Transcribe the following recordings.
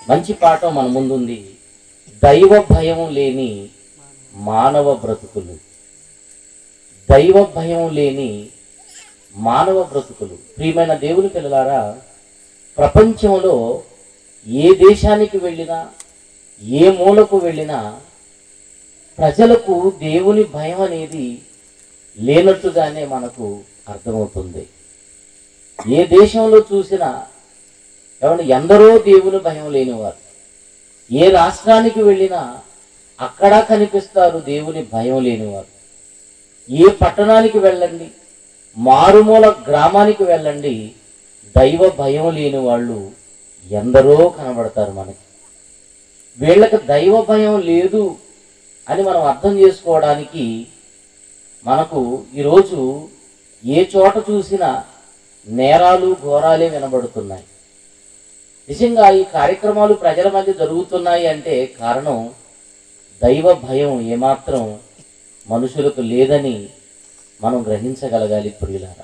మంచి పాఠం మన ముందుంది దైవ భయం లేని మానవ బ్రతుకులు దైవ భయం లేని మానవ బ్రతుకులు ప్రియమైన దేవుని పిల్లలారా ప్రపంచంలో ఏ దేశానికి వెళ్ళినా ఏ మూలకు వెళ్ళినా ప్రజలకు దేవుని భయం అనేది లేనట్టుగానే మనకు అర్థమవుతుంది ఏ దేశంలో చూసినా ఏమన్నా ఎందరో దేవుని భయం లేనివారు ఏ రాష్ట్రానికి వెళ్ళినా అక్కడ కనిపిస్తారు దేవుని భయం లేనివారు ఏ పట్టణానికి వెళ్ళండి మారుమూల గ్రామానికి వెళ్ళండి దైవ భయం లేని వాళ్ళు ఎందరో కనబడతారు మనకి వీళ్ళకి దైవ భయం లేదు అని మనం అర్థం చేసుకోవడానికి మనకు ఈరోజు ఏ చోట చూసినా నేరాలు ఘోరాలే వినబడుతున్నాయి నిజంగా ఈ కార్యక్రమాలు ప్రజల మధ్య జరుగుతున్నాయి అంటే కారణం దైవ భయం ఏమాత్రం మనుషులకు లేదని మనం గ్రహించగలగాలి ప్రియులారా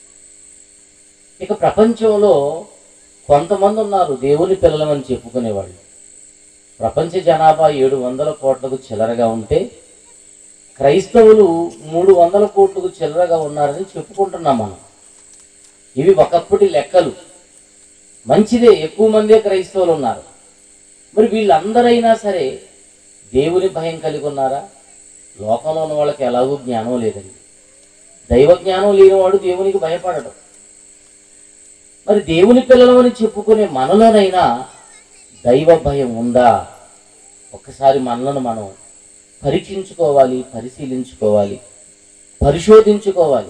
ఇక ప్రపంచంలో కొంతమంది ఉన్నారు దేవుని పిల్లలమని చెప్పుకునేవాళ్ళు ప్రపంచ జనాభా ఏడు వందల కోట్లకు చిల్లరగా ఉంటే క్రైస్తవులు మూడు వందల కోట్లకు చిల్లరగా ఉన్నారని చెప్పుకుంటున్నాం మనం ఇవి ఒకప్పటి లెక్కలు మంచిదే ఎక్కువ మందే క్రైస్తవులు ఉన్నారు మరి వీళ్ళందరైనా సరే దేవుని భయం కలిగి ఉన్నారా లోకంలో ఉన్న వాళ్ళకి ఎలాగూ జ్ఞానం లేదండి దైవ జ్ఞానం లేనివాడు దేవునికి భయపడడు మరి దేవుని పిల్లలమని చెప్పుకునే మనలోనైనా దైవ భయం ఉందా ఒక్కసారి మనలను మనం పరీక్షించుకోవాలి పరిశీలించుకోవాలి పరిశోధించుకోవాలి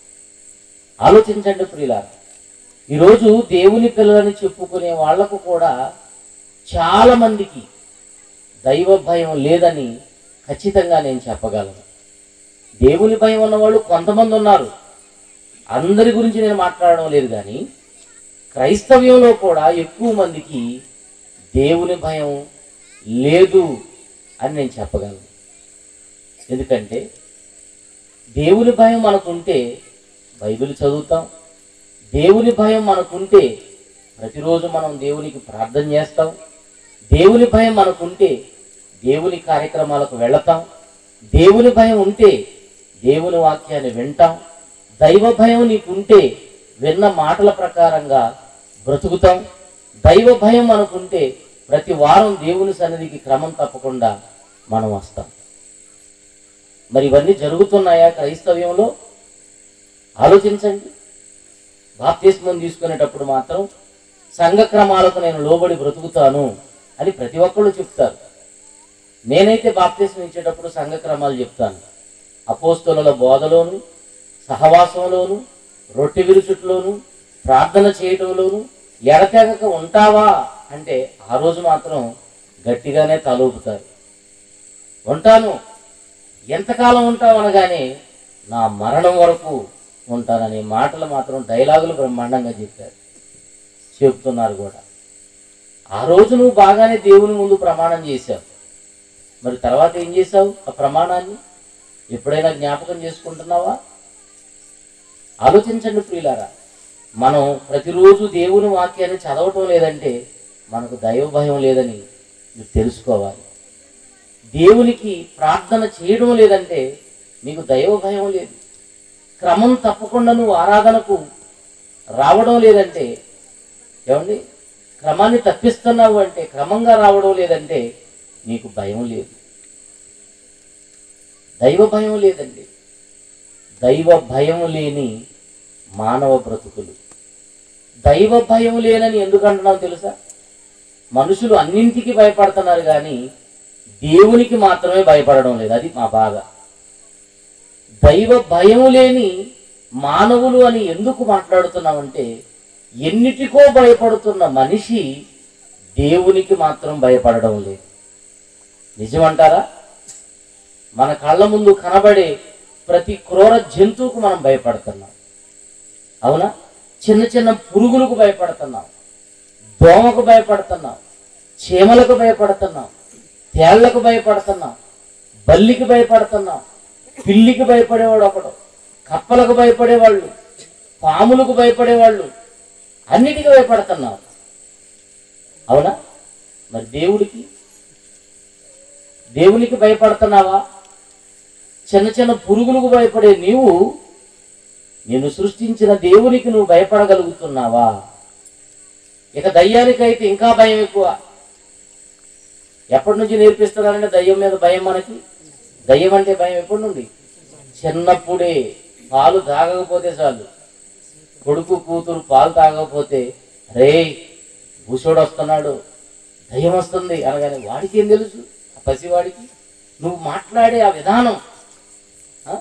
ఆలోచించండి ప్రియులారా ఈరోజు దేవుని పిల్లలని చెప్పుకునే వాళ్లకు కూడా చాలా మందికి దైవ భయం లేదని ఖచ్చితంగా నేను చెప్పగలను దేవుని భయం ఉన్నవాళ్ళు కొంతమంది ఉన్నారు అందరి గురించి నేను మాట్లాడడం లేదు కానీ క్రైస్తవ్యంలో కూడా ఎక్కువ మందికి దేవుని భయం లేదు అని నేను చెప్పగలను ఎందుకంటే దేవుని భయం మనకుంటే బైబిల్ చదువుతాం దేవుని భయం మనకుంటే ప్రతిరోజు మనం దేవునికి ప్రార్థన చేస్తాం దేవుని భయం మనకుంటే దేవుని కార్యక్రమాలకు వెళతాం దేవుని భయం ఉంటే దేవుని వాక్యాన్ని వింటాం దైవ భయం నీకుంటే విన్న మాటల ప్రకారంగా బ్రతుకుతాం దైవ భయం మనకుంటే ప్రతి వారం దేవుని సన్నిధికి క్రమం తప్పకుండా మనం వస్తాం మరి ఇవన్నీ జరుగుతున్నాయా క్రైస్తవ్యంలో ఆలోచించండి బాప్తిస్మం తీసుకునేటప్పుడు మాత్రం సంఘ క్రమాలకు నేను లోబడి బ్రతుకుతాను అని ప్రతి ఒక్కళ్ళు చెప్తారు నేనైతే బాప్తిస్మం ఇచ్చేటప్పుడు సంఘ క్రమాలు చెప్తాను అపోస్తుల బోధలోను సహవాసంలోను రొట్టె విరుచుట్లోను ప్రార్థన చేయటంలోను ఎడతెగక ఉంటావా అంటే ఆ రోజు మాత్రం గట్టిగానే తలూపుతారు ఉంటాను ఎంతకాలం ఉంటావు అనగానే నా మరణం వరకు ఉంటాననే మాటలు మాత్రం డైలాగులు బ్రహ్మాండంగా చెప్పారు చెప్తున్నారు కూడా ఆ రోజు నువ్వు బాగానే దేవుని ముందు ప్రమాణం చేశావు మరి తర్వాత ఏం చేశావు ఆ ప్రమాణాన్ని ఎప్పుడైనా జ్ఞాపకం చేసుకుంటున్నావా ఆలోచించండి ప్రియులారా మనం ప్రతిరోజు దేవుని వాక్యాన్ని చదవటం లేదంటే మనకు దైవ భయం లేదని మీరు తెలుసుకోవాలి దేవునికి ప్రార్థన చేయడం లేదంటే నీకు దైవ భయం లేదు క్రమం తప్పకుండా నువ్వు ఆరాధనకు రావడం లేదంటే ఏమండి క్రమాన్ని తప్పిస్తున్నావు అంటే క్రమంగా రావడం లేదంటే నీకు భయం లేదు దైవ భయం లేదండి దైవ భయం లేని మానవ బ్రతుకులు దైవ భయం లేనని ఎందుకు అంటున్నావు తెలుసా మనుషులు అన్నింటికి భయపడుతున్నారు కానీ దేవునికి మాత్రమే భయపడడం లేదు అది మా బాధ దైవ భయం లేని మానవులు అని ఎందుకు మాట్లాడుతున్నామంటే ఎన్నిటికో భయపడుతున్న మనిషి దేవునికి మాత్రం భయపడడం లేదు నిజమంటారా మన కళ్ళ ముందు కనబడే ప్రతి క్రూర జంతువుకు మనం భయపడుతున్నాం అవునా చిన్న చిన్న పురుగులకు భయపడుతున్నాం దోమకు భయపడుతున్నాం చీమలకు భయపడుతున్నాం తేళ్లకు భయపడుతున్నాం బల్లికి భయపడుతున్నాం పిల్లికి భయపడేవాడు ఒకడు కప్పలకు భయపడేవాళ్ళు పాములకు భయపడేవాళ్ళు అన్నిటికీ భయపడుతున్నాం అవునా మరి దేవుడికి దేవునికి భయపడుతున్నావా చిన్న చిన్న పురుగులకు భయపడే నీవు నిన్ను సృష్టించిన దేవునికి నువ్వు భయపడగలుగుతున్నావా ఇక దయ్యానికైతే ఇంకా భయం ఎక్కువ ఎప్పటి నుంచి నేర్పిస్తున్నారంటే దయ్యం మీద భయం మనకి దయ్యం అంటే భయం ఎప్పటి నుండి చిన్నప్పుడే పాలు తాగకపోతే చాలు కొడుకు కూతురు పాలు తాగకపోతే రే భూషోడు వస్తున్నాడు దయ్యం వస్తుంది అనగానే వాడికి ఏం తెలుసు ఆ పసివాడికి నువ్వు మాట్లాడే ఆ విధానం ఆ?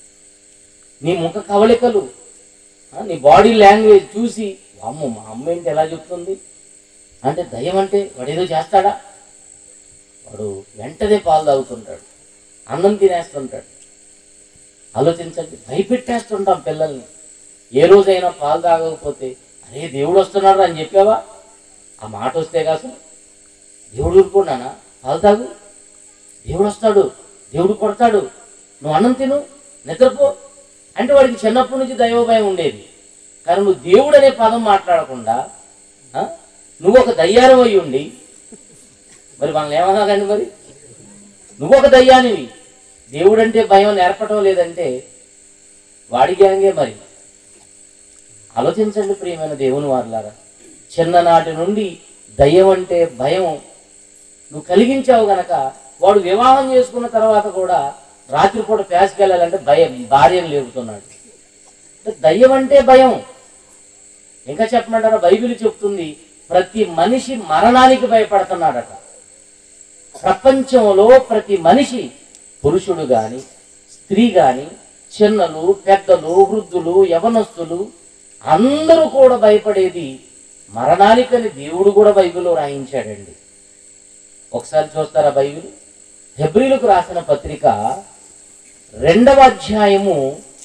నీ ముఖ కవళికలు ఆ? నీ బాడీ లాంగ్వేజ్ చూసి అమ్మ మా అమ్మ ఏంటి ఎలా చెప్తుంది అంటే దయ్యం అంటే వాడు ఏదో చేస్తాడా వాడు వెంటనే పాలు తాగుతుంటాడు అన్నం తినేస్తుంటాడు ఆలోచించండి భయపెట్టేస్తుంటాం పిల్లల్ని ఏ రోజైనా పాలు తాగకపోతే అరే దేవుడు వస్తున్నాడు అని చెప్పావా ఆ మాట వస్తే కాదు దేవుడు ఊరుకున్నానా పాలు తాగు దేవుడు వస్తాడు దేవుడు కొడతాడు నువ్వు అన్నం తిను నిద్రపో అంటే వాడికి చిన్నప్పటి నుంచి దైవ భయం ఉండేది కానీ నువ్వు దేవుడు అనే పదం మాట్లాడకుండా ఆ, నువ్వు ఒక దయ్యారం అయి ఉండి మరి మనల్ని ఏమన్నారండి మరి నువ్వు ఒక దయ్యానివి దేవుడు అంటే భయం నేర్పటం లేదంటే వాడి గ్యాంగే మరి ఆలోచించండి ప్రియమైన దేవుని వారులారా చిన్ననాటి నుండి దయ్యం అంటే భయం నువ్వు కలిగించావు గనక వాడు వివాహం చేసుకున్న తర్వాత కూడా రాత్రిపూట ప్యాస్కి వెళ్ళాలంటే భయం భార్యను లేపుతున్నాడు అంటే దయ్యం అంటే భయం ఇంకా చెప్పమంటారా బైబిల్ చెప్తుంది ప్రతి మనిషి మరణానికి భయపడుతున్నాడట ప్రపంచంలో ప్రతి మనిషి పురుషుడు గాని స్త్రీ గాని చిన్నలు పెద్దలు వృద్ధులు యవనస్తులు అందరూ కూడా భయపడేది మరణానికని దేవుడు కూడా బైబిల్లో రాయించాడండి ఒకసారి చూస్తారా బైబిల్ హెబ్రిలకు రాసిన పత్రిక రెండవ అధ్యాయము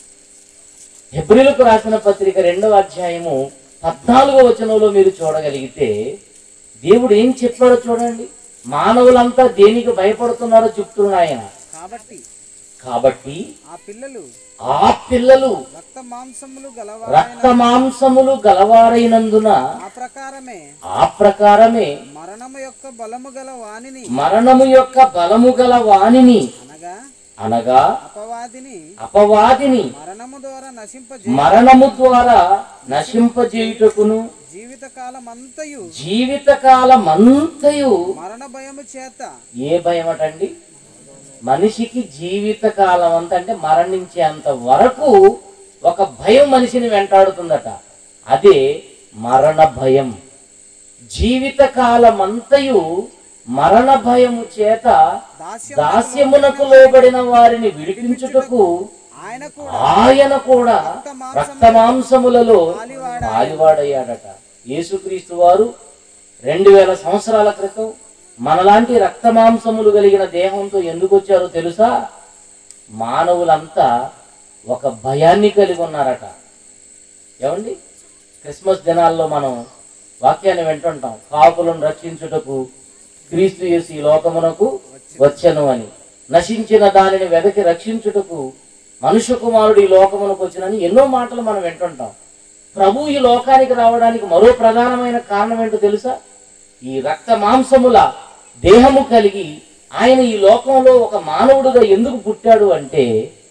హెబ్రిలకు రాసిన పత్రిక రెండవ అధ్యాయము పద్నాలుగో వచనంలో మీరు చూడగలిగితే దేవుడు ఏం చెప్పాడో చూడండి మానవులంతా దేనికి భయపడుతున్నారో చెప్తున్నాడు ఆయన కాబట్టి కాబట్టి ఆ పిల్లలు ఆ పిల్లలు రక్త మాంసములు రక్త గలవారైన మాంసములు గలవారైనందున ఆ ప్రకారమే ఆ ప్రకారమే మరణము యొక్క బలము గల వానిని మరణము యొక్క బలము గల వాణిని అనగా అనగా అపవాదిని అపవాదిని మరణము ద్వారా నశింప మరణము ద్వారా నశింపజేయుటకును జీవిత కాలమంతయు జీవితకాలమంతయు మరణ భయము చేత ఏ భయం అటండి మనిషికి జీవిత కాలం అంత అంటే మరణించేంత వరకు ఒక భయం మనిషిని వెంటాడుతుందట అదే మరణ భయం జీవిత కాలమంతయు మరణ భయము చేత దాస్యం దాస్యమునకు లోబడిన వారిని విడిపించుటకు ఆయన కూడా ఆయన కూడా రక్త మాంసములలో పాలివాడయ్యాడట యేసుక్రీస్తు వారు రెండు వేల సంవత్సరాల క్రితం మనలాంటి రక్త మాంసములు కలిగిన దేహంతో ఎందుకు వచ్చారో తెలుసా మానవులంతా ఒక భయాన్ని కలిగి ఉన్నారట ఏమండి క్రిస్మస్ దినాల్లో మనం వాక్యాన్ని వింటుంటాం పాపులను రక్షించుటకు క్రీస్తు యేసు ఈ లోకమునకు వచ్చెను అని నశించిన దానిని వెదకి రక్షించుటకు మనుష్య కుమారుడు ఈ లోకమునకు వచ్చినని ఎన్నో మాటలు మనం వింటుంటాం ప్రభు ఈ లోకానికి రావడానికి మరో ప్రధానమైన కారణం ఏంటో తెలుసా ఈ రక్త మాంసముల దేహము కలిగి ఆయన ఈ లోకంలో ఒక మానవుడుగా ఎందుకు పుట్టాడు అంటే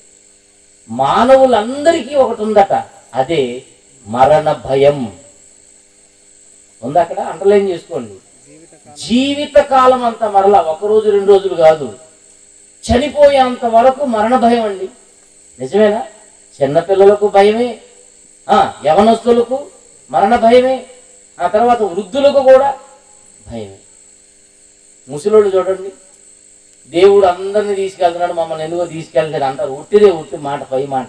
మానవులందరికీ ఒకటి ఉందట అదే మరణ భయం ఉందా అక్కడ అండర్లైన్ చేసుకోండి జీవిత కాలం అంతా మరలా ఒక రోజు రెండు రోజులు కాదు చనిపోయేంత వరకు మరణ భయం అండి నిజమేనా చిన్నపిల్లలకు భయమే ఆ యవనస్తులకు మరణ భయమే ఆ తర్వాత వృద్ధులకు కూడా భయమే ముసలోళ్ళు చూడండి దేవుడు అందరిని తీసుకెళ్తున్నాడు మమ్మల్ని ఎందుకో తీసుకెళ్ళలేదు అంటారు ఉట్టిదే ఉట్టి మాట పై మాట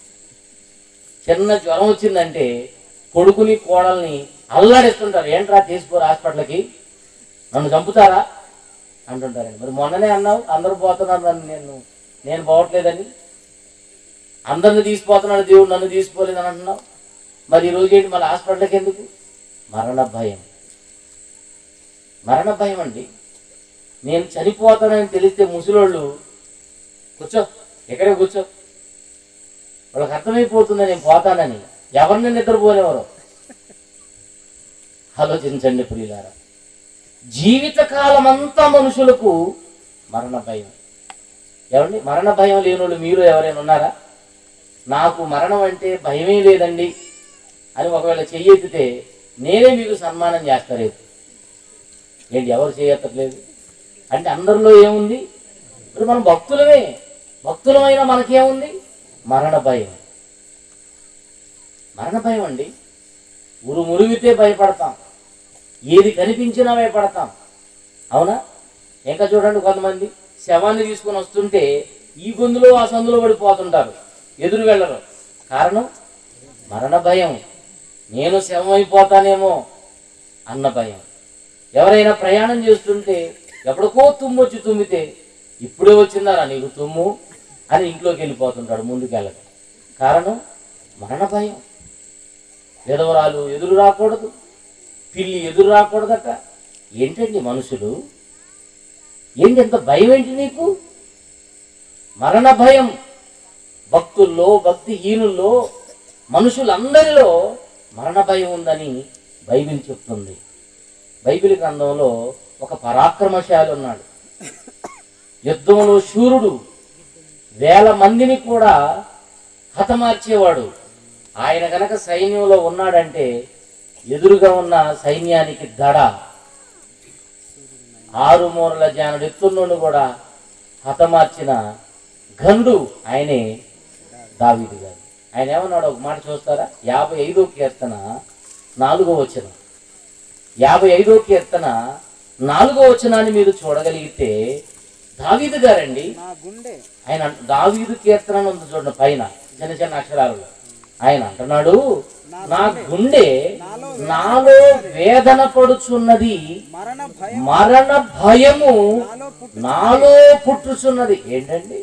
చిన్న జ్వరం వచ్చిందంటే కొడుకుని కోడల్ని అల్లాడిస్తుంటారు ఏంట్రా తీసుకోరు హాస్పిటల్కి నన్ను చంపుతారా అంటుంటారండి మరి మొన్ననే అన్నావు అందరూ పోతున్నారు నన్ను నేను నేను పోవట్లేదని అందరిని తీసిపోతున్నాడు దేవుడు నన్ను తీసిపోలేదని అంటున్నావు మరి ఈ రోజు ఏంటి మళ్ళీ హాస్పిటల్కి ఎందుకు మరణ భయం మరణ భయం అండి నేను చనిపోతానని తెలిస్తే ముసలోళ్ళు కూర్చో ఎక్కడే కూర్చో వాళ్ళకి అర్థమైపోతుంది నేను పోతానని ఎవరిని నిద్రపోలేవారు ఆలోచించండి ప్రియులారా జీవితకాలం అంతా మనుషులకు మరణ భయం ఏమండి మరణ భయం లేనోళ్ళు మీరు ఎవరైనా ఉన్నారా నాకు మరణం అంటే భయమే లేదండి అని ఒకవేళ చెయ్యెత్తితే నేనే మీకు సన్మానం చేస్తలేదు ఏంటి ఎవరు చేయట్లేదు అంటే అందరిలో ఏముంది మరి మనం భక్తులమే భక్తులమైన మనకేముంది మరణ భయం మరణ భయం అండి ఉరు మురిగితే భయపడతాం ఏది కనిపించినా భయపడతాం అవునా ఇంకా చూడండి కొంతమంది శవాన్ని తీసుకొని వస్తుంటే ఈ గొంతులో ఆ సందులో పడిపోతుంటారు ఎదురు వెళ్ళరు కారణం మరణ భయం నేను శవం అయిపోతానేమో అన్న భయం ఎవరైనా ప్రయాణం చేస్తుంటే ఎప్పటికో తుమ్ము వచ్చి తుమ్మితే ఇప్పుడే వచ్చిందారా నీకు తుమ్ము అని ఇంట్లోకి వెళ్ళిపోతుంటాడు ముందుకు వెళ్ళడం కారణం మరణ భయం విధవరాలు ఎదురు రాకూడదు పిల్లి ఎదురు రాకూడదట ఏంటండి మనుషులు ఏంటి ఎంత భయం ఏంటి నీకు మరణ భయం భక్తుల్లో భక్తిహీనుల్లో మనుషులందరిలో మరణ భయం ఉందని బైబిల్ చెప్తుంది బైబిల్ గ్రంథంలో ఒక పరాక్రమశాలి ఉన్నాడు యుద్ధంలో శూరుడు వేల మందిని కూడా హతమార్చేవాడు ఆయన గనక సైన్యంలో ఉన్నాడంటే ఎదురుగా ఉన్న సైన్యానికి దడ ఆరు మూరల జానుడు ఎత్తున్నోడు కూడా హతమార్చిన గండు ఆయనే దావీదు గారు ఆయన ఏమన్నాడు ఒక మాట చూస్తారా యాభై ఐదో కీర్తన నాలుగో వచనం యాభై ఐదో కీర్తన నాలుగో వచనాన్ని మీరు చూడగలిగితే దావీదు గారండి నా గుండె ఆయన అంట- దావీదు కీర్తన అని ఉంది చూడండి పైన చిన్న చిన్న అక్షరాలలో ఆయన అంటున్నాడు నా గుండె నాలో వేదన పడుచున్నది మరణ భయం మరణ భయము నాలో పుట్టు నాలో పుట్టుచున్నది ఏంటండి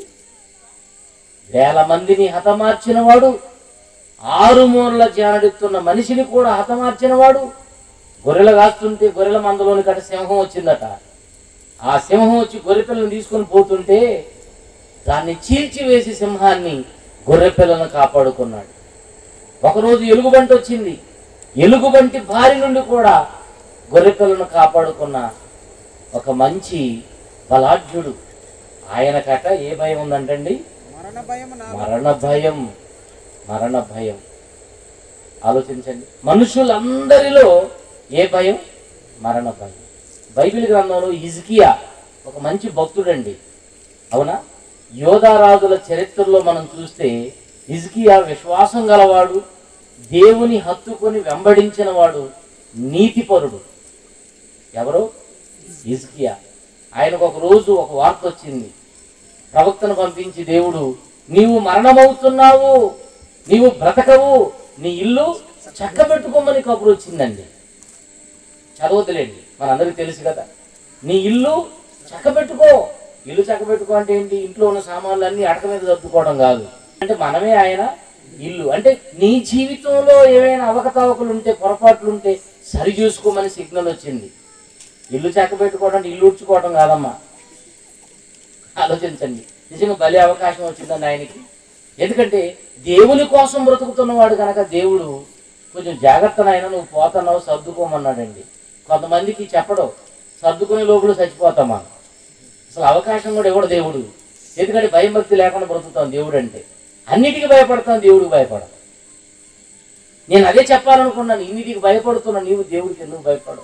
వేల మందిని హతమార్చిన వాడు ఆరు మూరల జానడెత్తున్న మనిషిని కూడా హతమార్చిన వాడు గొర్రెలు కాస్తుంటే గొర్రెల మందలోని కట సింహం వచ్చిందట ఆ సింహం వచ్చి గొర్రె పిల్లని తీసుకొని పోతుంటే దాన్ని చీల్చివేసి సింహాన్ని గొర్రె పిల్లను కాపాడుకున్నాడు ఒకరోజు ఎలుగుబంటి వచ్చింది ఎలుగుబంటి బారి నుండి కూడా గొర్రె పిల్లను కాపాడుకున్న ఒక మంచి బలాఢ్యుడు ఆయనకట ఏ భయం ఉందంటండి మరణ భయం నా మరణ భయం మరణ భయం ఆలోచించండి మనుషులందరిలో ఏ భయం మరణ భయం బైబిల్ గ్రంథంలో ఇజ్కియా ఒక మంచి భక్తుడండి అవునా యోధారాజుల చరిత్రలో మనం చూస్తే ఇజ్కియా విశ్వాసం గలవాడు దేవుని హత్తుకొని వెంబడించిన వాడు నీతిపరుడు ఎవరు ఇజ్కియా ఆయనకు ఒక రోజు ఒక వార్త వచ్చింది ప్రవక్తను పంపించి దేవుడు నీవు మరణమవుతున్నావు నీవు బ్రతకవు నీ ఇల్లు చక్కబెట్టుకోమని కబురు వచ్చిందండి చదవదులేండి మనందరికీ తెలుసు కదా నీ ఇల్లు చక్కబెట్టుకో ఇల్లు చక్కబెట్టుకో అంటే ఏంటి ఇంట్లో ఉన్న సామాన్లు అన్ని అడక మీద సర్దుకోవడం కాదు అంటే మనమే ఆయన ఇల్లు అంటే నీ జీవితంలో ఏవైనా అవకతవకలు ఉంటే పొరపాట్లు ఉంటే సరి చూసుకోమని సిగ్నల్ వచ్చింది ఇల్లు చక్కబెట్టుకోవడం అంటే ఇల్లు ఉడ్చుకోవడం కాదమ్మా ఆలోచించండి నిజంగా బలి అవకాశం వచ్చిందండి ఆయనకి ఎందుకంటే దేవుని కోసం బ్రతుకుతున్నవాడు కనుక దేవుడు కొంచెం జాగ్రత్త నాయన నువ్వు పోతున్నావు సర్దుకోమన్నాడండి కొంతమందికి చెప్పడం సర్దుకునే లోపల చచ్చిపోతామా అసలు అవకాశం కూడా ఇవ్వడు దేవుడు ఎందుకంటే భయం భక్తి లేకుండా బ్రతుకుతాం దేవుడు అంటే అన్నిటికీ భయపడతాం దేవుడికి భయపడం నేను అదే చెప్పాలనుకున్నాను ఇన్నిటికి భయపడుతున్నా నీవు దేవుడికి ఎందుకు భయపడవు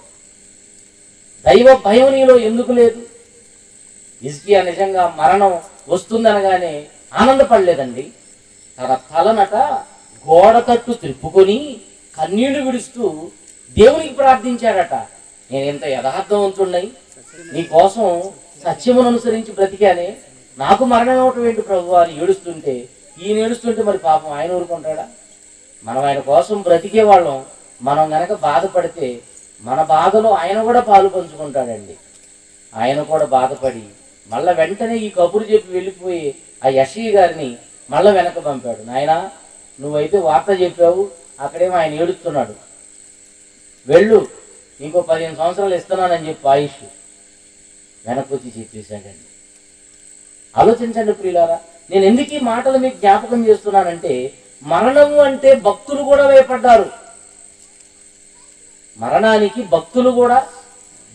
దైవ భయం నీలో ఎందుకు లేదు ఇజ్కియా నిజంగా మరణం వస్తుందనగానే ఆనందపడలేదండి తన తలనట గోడ తట్టు త్రిప్పుకొని కన్నీళ్లు విడుస్తూ దేవునికి ప్రార్థించాడట నేను ఇంత యథార్థవంతున్నై నీ కోసం సత్యమును అనుసరించి బ్రతికానే నాకు మరణం అవటం ఏంటి ప్రభు అని ఏడుస్తుంటే ఈయన ఏడుస్తుంటే మరి పాపం ఆయన ఊరుకుంటాడా మనం ఆయన కోసం బ్రతికే వాళ్ళం మనం గనక బాధపడితే మన బాధలో ఆయన కూడా పాలు పంచుకుంటాడండి ఆయన కూడా బాధపడి మళ్ళా వెంటనే ఈ కబురు చెప్పి వెళ్ళిపోయి ఆ యషీ గారిని మళ్ళా వెనక పంపాడు నాయనా నువ్వైతే వార్త చెప్పావు అక్కడేమో ఆయన ఏడుస్తున్నాడు వెళ్ళు ఇంకో పదిహేను సంవత్సరాలు ఇస్తున్నానని చెప్పి ఆయుష్ వెనక్కి వచ్చి చెప్పేశాడండి ఆలోచించండి ప్రియులారా నేను ఎందుకు ఈ మాటలు మీకు జ్ఞాపకం చేస్తున్నానంటే మరణము అంటే భక్తులు కూడా భయపడ్డారు మరణానికి భక్తులు కూడా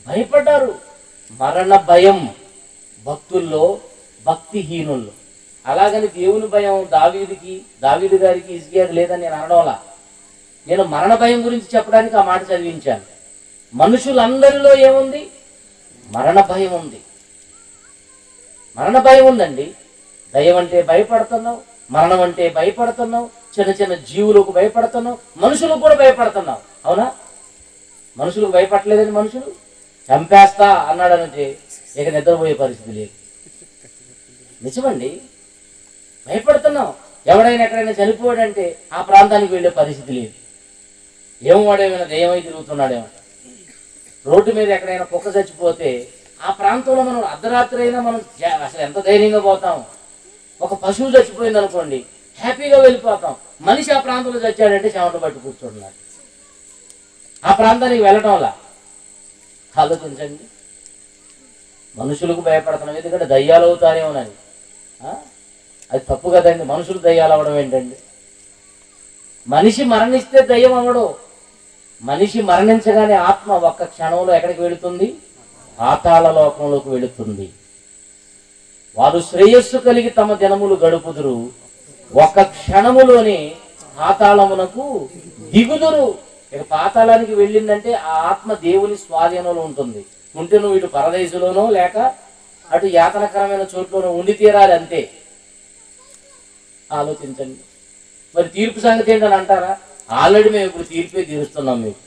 భయపడ్డారు మరణ భయం భక్తుల్లో భక్తిహీనుల్లో అలాగని దేవుని భయం దావీదికి దావీదు గారికి ఇసుగారు లేదని నేను అనడంలా నేను మరణ భయం గురించి చెప్పడానికి ఆ మాట చదివించాను మనుషులందరిలో ఏముంది మరణ భయం ఉంది మరణ భయం ఉందండి దయ్యం అంటే భయపడుతున్నావు మరణం అంటే భయపడుతున్నావు చిన్న చిన్న జీవులకు భయపడుతున్నావు మనుషులకు కూడా భయపడుతున్నావు అవునా మనుషులకు భయపడలేదండి మనుషులు చంపేస్తా అన్నాడనంటే ఇక నిద్రపోయే పరిస్థితి లేదు నిజమండి భయపడుతున్నాం ఎవడైనా ఎక్కడైనా చనిపోయాడంటే ఆ ప్రాంతానికి వెళ్ళే పరిస్థితి లేదు ఏమో వాడేమైనా దయ్యమై తిరుగుతున్నాడేమో రోడ్డు మీద ఎక్కడైనా కుక్క చచ్చిపోతే ఆ ప్రాంతంలో మనం అర్ధరాత్రి అయినా మనం జా- అసలు ఎంత ధైర్యంగా పోతాం ఒక పశువు చచ్చిపోయింది అనుకోండి హ్యాపీగా వెళ్ళిపోతాం మనిషి ఆ ప్రాంతంలో చచ్చాడంటే చెమట పట్టు కూర్చుంటున్నాడు ఆ ప్రాంతానికి వెళ్ళటం వల్ల ఆలోచించండి మనుషులకు భయపడుతున్నాం ఎందుకంటే దయ్యాలు అవుతారేమోనని ఆ? అది తప్పు కదండి మనుషులు దయ్యాలు అవ్వడం ఏంటండి మనిషి మరణిస్తే దయ్యం అవ్వడు మనిషి మరణించగానే ఆత్మ ఒక్క క్షణంలో ఎక్కడికి వెళుతుంది పాతాళ లోకంలోకి వెళుతుంది వారు శ్రేయస్సు కలిగి తమ దినములు గడుపుదురు ఒక్క క్షణములోనే పాతాళమునకు దిగుదురు ఇక పాతాళానికి వెళ్ళిందంటే ఆ ఆత్మ దేవుని స్వాధీనంలో ఉంటుంది ఉంటే నువ్వు ఇటు పరదేశంలోనో లేక అటు యాతనకరమైన చోట్లోనో ఉండి తీరాలి అంతే ఆలోచించండి మరి తీర్పు సంగతి ఏంటని అంటారా ఆల్రెడీ మేము ఇప్పుడు తీర్పే తీరుస్తున్నాం మీకు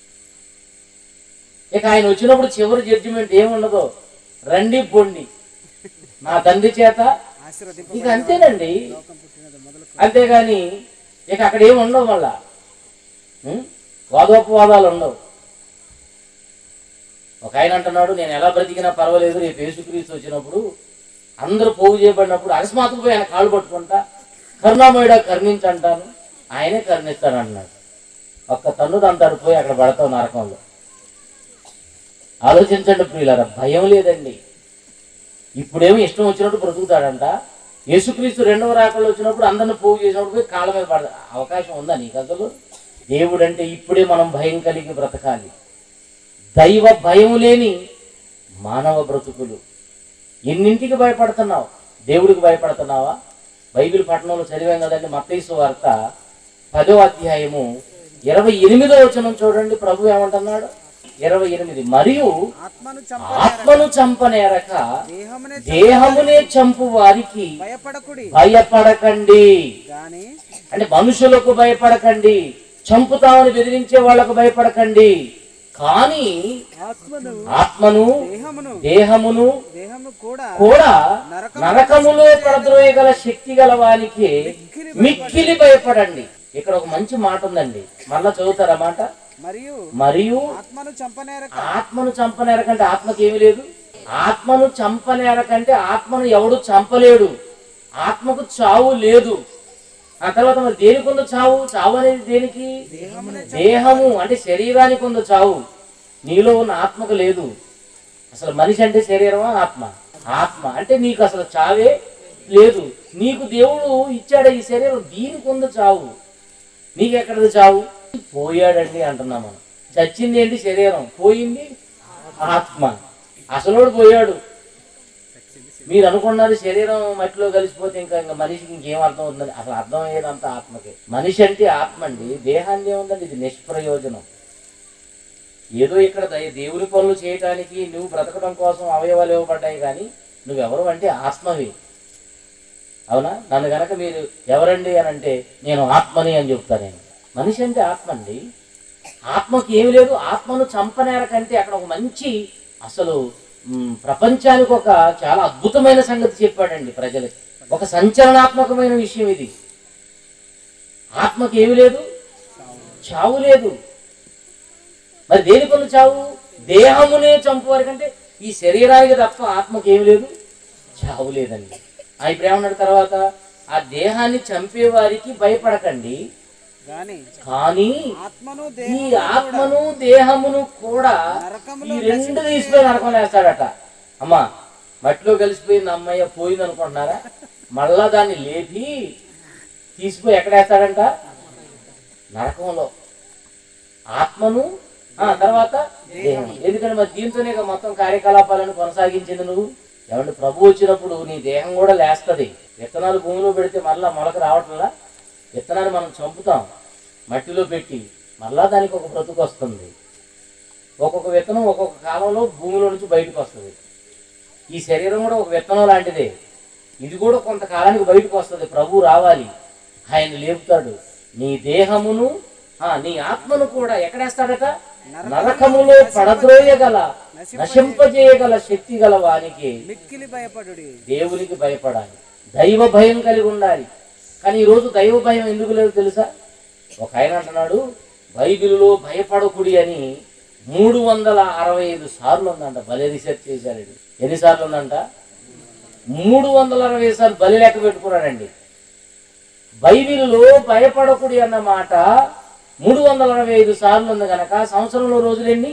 ఇక ఆయన వచ్చినప్పుడు చివరి జడ్జిమెంట్ ఏముండదో రండి పొండి నా తండ్రి చేత ఆశీర్వదింప ఇక అంతేనండి లోకం పుట్టినది మొదలు అంతేగాని ఇక అక్కడ ఏమి ఉండవు మళ్ళా ఉం? వాదోపవాదాలు ఉండవు ఒక ఆయన అంటున్నాడు నేను ఎలా బ్రతికినా పర్వాలేదు రేపు యేసుక్రీస్తు వచ్చినప్పుడు అందరూ పోగు చేయబడినప్పుడు అకస్మాత్తుగా పోయి ఆయన కాళ్ళు పట్టుకుంటా కరుణామయుడ కరుణించంటాను ఆయనే కరుణిస్తాడు అన్నాడు ఒక్క తన్ను తంటాడు పోయి అక్కడ పడతావు నరకంలో ఆలోచించండి ప్రియులారా భయం లేదండి ఇప్పుడేమో ఇష్టం వచ్చినట్టు బ్రతుకుతాడంట యేసుక్రీస్తు రెండవ రాకల్లో వచ్చినప్పుడు అందరిని పోగు చేసినప్పుడు పోయి కాళ్ళ మీద పడ అవకాశం ఉందా నీకు అసలు దేవుడు అంటే ఇప్పుడే మనం భయం కలిగి బ్రతకాలి దైవ భయం లేని మానవ బ్రతుకులు ఎన్నింటికి భయపడుతున్నావు దేవుడికి భయపడుతున్నావా బైబిల్ పట్టణంలో చదివాం కదండి మత్తైసు వార్త పదో అధ్యాయము ఇరవై ఎనిమిదో వచనం చూడండి ప్రభు ఏమంటున్నాడు ఇరవై ఎనిమిది మరియు ఆత్మను చంప ఆత్మను చంపనేరక దేహమునే దేహమునే చంపు వారికి భయపడకుడి భయపడకండి గాని అంటే మనుషులకు భయపడకండి చంపుతామని బెదిరించే వాళ్ళకు భయపడకండి కానీ ఆత్మను ఆత్మను దేహమును దేహమును దేహము కూడా కూడా నరకములో పడద్రోయగల శక్తి గల వానికి మిక్కిలి భయపడండి ఇక్కడ ఒక మంచి మాట ఉందండి మళ్ళా చదువుతారా మాట మరియు మరియు ఆత్మను చంపనేరక ఆత్మను చంపనేరకంటే ఆత్మకి ఏమి లేదు ఆత్మను చంపనేరకంటే ఆత్మను ఎవడు చంపలేడు ఆత్మకు చావు లేదు ఆ తర్వాత మరి దేనికి ఉందో చావు చావు అనేది దేనికి దేహము అంటే శరీరానికి ఉందో చావు నీలో ఉన్న ఆత్మకు లేదు అసలు మనిషి అంటే శరీరమా ఆత్మ ఆత్మ అంటే నీకు అసలు చావే లేదు నీకు దేవుడు ఇచ్చాడు ఈ శరీరం దీనికి ఉందో చావు నీకెక్కడది చావు పోయాడండి అంటున్నాం మనం చచ్చింది ఏంటి శరీరం పోయింది ఆత్మ అసలోడు పోయాడు మీరు అనుకున్నారు శరీరం మట్టిలో కలిసిపోతే ఇంకా ఇంకా మనిషికి ఇంకేం అర్థం అవుతుంది అసలు అర్థం అయ్యేదంత ఆత్మకే మనిషి అంటే ఆత్మ అండి దేహాన్ని ఏముందండి ఇది నిష్ప్రయోజనం ఏదో ఇక్కడ దయ- దేవుని పనులు చేయటానికి నువ్వు బ్రతకడం కోసం అవయవాలు ఇవ్వబడ్డాయి కానీ నువ్వెవరు అంటే ఆత్మవి అవునా నన్ను గనక మీరు ఎవరండి అని అంటే నేను ఆత్మని అని చెప్తాను నేను మనిషి అంటే ఆత్మ అండి ఆత్మకి ఏమి లేదు ఆత్మను చంపనేరకంటే అక్కడ ఒక మంచి అసలు మ్, ప్రపంచానికి ఒక చాలా అద్భుతమైన సంగతి చెప్పాడండి ప్రజలకి ఒక సంచలనాత్మకమైన విషయం ఇది ఆత్మకి ఏమి లేదు చావు లేదు మరి దేని పనులు చావు దేహమునే చంపు వరకంటే ఈ శరీరానికి తప్ప ఆత్మకి ఏమి లేదు చావు లేదండి ఆ ఇప్పుడు ఏమన్నాడు తర్వాత ఆ దేహాన్ని చంపే వారికి భయపడకండి గాని కానీ ఆత్మను ఈ దేహము ఆత్మను దేహమును కూడా నరకములో ఈ రెండు తీసుకొని నరకం వేస్తాడట అమ్మా మట్టిలో కలిసిపోయింది అమ్మయ్య పోయింది అనుకుంటున్నారా మళ్ళా దాన్ని లేపి తీసిపోయి ఎక్కడ వేస్తాడంట నరకంలో ఆత్మను ఆ తర్వాత దేహం ఎందుకంటే మరి దీంతోనే ఇక మొత్తం కార్యకలాపాలను కొనసాగించింది నువ్వు ఏమంటే ప్రభు వచ్చినప్పుడు నీ దేహం కూడా లేస్తది విత్తనాలు భూమిలో పెడితే మళ్ళా మొలక రావట్లా విత్తనాన్ని మనం చంపుతాం మట్టిలో పెట్టి మళ్ళా దానికి ఒక బ్రతుకు వస్తుంది ఒక్కొక్క విత్తనం ఒక్కొక్క కాలంలో భూమిలో నుంచి బయటకు వస్తుంది ఈ శరీరం కూడా ఒక విత్తనం లాంటిదే ఇది కూడా కొంతకాలానికి బయటకు వస్తుంది ప్రభు రావాలి ఆయన లేపుతాడు నీ దేహమును ఆ, నీ ఆత్మను కూడా ఎక్కడేస్తాడట నరకములో పడద్రోయగల నశింపజేయగల శక్తి గల వానికి మిక్కిలి భయపడుడి దేవునికి భయపడాలి దైవ భయం కలిగి ఉండాలి కానీ ఈరోజు దైవ భయం ఎందుకు లేదు తెలుసా ఒక ఆయన అంటున్నాడు బైబిల్లో భయపడకుడి అని మూడు వందల అరవై ఐదు సార్లు ఉందంట భలే రీసెర్చ్ చేశాడు ఈడు. ఎన్నిసార్లు ఉందంట మూడు వందల అరవై సార్లు బలి లెక్క పెట్టుకున్నాడండి బైబిల్లో భయపడకుడి అన్న మాట మూడు వందల అరవై ఐదు సార్లు ఉంది కనుక సంవత్సరంలో రోజులు ఎన్ని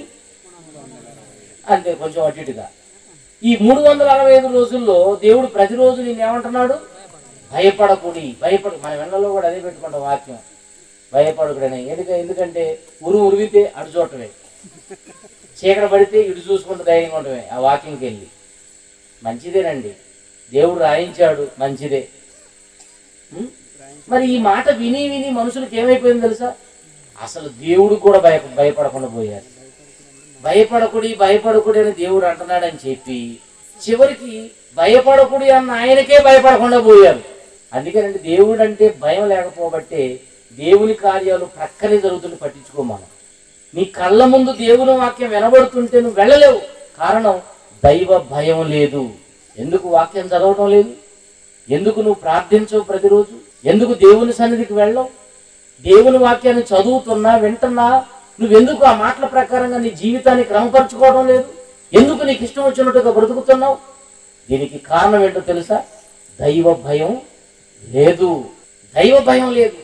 అంతే కొంచెం అటు ఇటుగా ఈ మూడు వందల అరవై ఐదు రోజుల్లో దేవుడు ప్రతిరోజు నేను ఏమంటున్నాడు భయపడకుడి భయపడు మన వెన్నలో కూడా అదే పెట్టుకుంటాం వాక్యం భయపడకుడని ఎందుక ఎందుకంటే ఉరు ఉరివితే అటు చూడటమే చీకట పడితే ఇటు చూసుకుంటూ ధైర్యంగా ఉండటమే ఆ వాక్యంకి వెళ్ళి మంచిదేనండి దేవుడు రాయించాడు మంచిదే ఉం? మరి ఈ మాట విని విని మనుషులకు ఏమైపోయింది తెలుసా అసలు దేవుడు కూడా భయ భయపడకుండా పోయారు భయపడకుడి భయపడకుడి అని దేవుడు అంటున్నాడని చెప్పి చివరికి భయపడకుడి అన్న ఆయనకే భయపడకుండా పోయారు అందుకేనండి దేవుడు అంటే భయం లేకపోబట్టే దేవుని కార్యాలు ప్రక్కనే జరుగుతుంది పట్టించుకో మనం నీ కళ్ళ ముందు దేవుని వాక్యం వినబడుతుంటే నువ్వు వెళ్ళలేవు కారణం దైవ భయం లేదు ఎందుకు వాక్యం చదవటం లేదు ఎందుకు నువ్వు ప్రార్థించవు ప్రతిరోజు ఎందుకు దేవుని సన్నిధికి వెళ్ళవు దేవుని వాక్యాన్ని చదువుతున్నా వింటున్నా నువ్వెందుకు ఆ మాటల ప్రకారంగా నీ జీవితాన్ని క్రమపరచుకోవడం లేదు ఎందుకు నీకు ఇష్టం వచ్చినట్టుగా బ్రతుకుతున్నావు దీనికి కారణం ఏంటో తెలుసా దైవ భయం లేదు దైవ భయం లేదు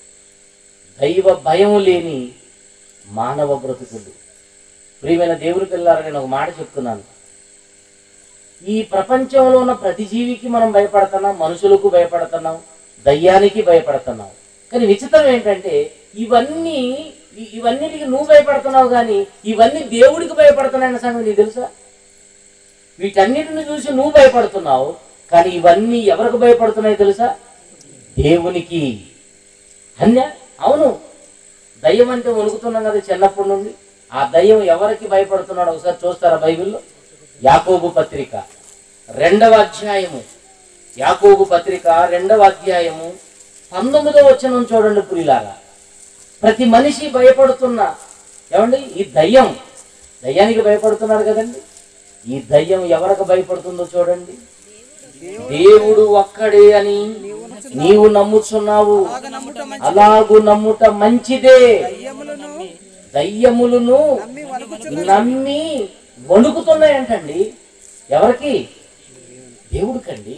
దైవ భయం లేని మానవ బ్రతుకులు ప్రియమైన దేవుని పిల్లారని నేను ఒక మాట చెప్తున్నాను ఈ ప్రపంచంలో ఉన్న ప్రతి జీవికి మనం భయపడుతున్నాం మనుషులకు భయపడుతున్నాం దయ్యానికి భయపడుతున్నాం కానీ విచిత్రం ఏంటంటే ఇవన్నీ ఇ- ఇవన్నిటికి నువ్వు భయపడుతున్నావు కానీ ఇవన్నీ దేవుడికి భయపడుతున్నాయన్న సంగతి నీకు తెలుసా వీటన్నిటిని చూసి నువ్వు భయపడుతున్నావు కానీ ఇవన్నీ ఎవరికి భయపడుతున్నాయో తెలుసా దేవునికి అన్య అవును దయ్యం అంటే వణుకుతున్నాం కదా చిన్నప్పటి నుండి ఆ దయ్యం ఎవరికి భయపడుతున్నాడు ఒకసారి చూస్తారా బైబిల్లో యాకోబు పత్రిక రెండవ అధ్యాయము యాకోబు పత్రిక రెండవ అధ్యాయము పంతొమ్మిదవ వచనం చూడండి పురిలాగా ప్రతి మనిషి భయపడుతున్న ఏమండి ఈ దయ్యం దయ్యానికి భయపడుతున్నారు కదండి ఈ దయ్యం ఎవరికి భయపడుతుందో చూడండి దేవుడు ఒక్కడే అని నీవు నమ్ముచున్నావు బాగా నమ్ముట మంచి అలాగు నమ్ముట మంచిదే దయ్యములను దయ్యములను నమ్మి వణుకుచు నమ్మి వణుకుతున్నాయంటండి ఎవరికి దేవుడికండి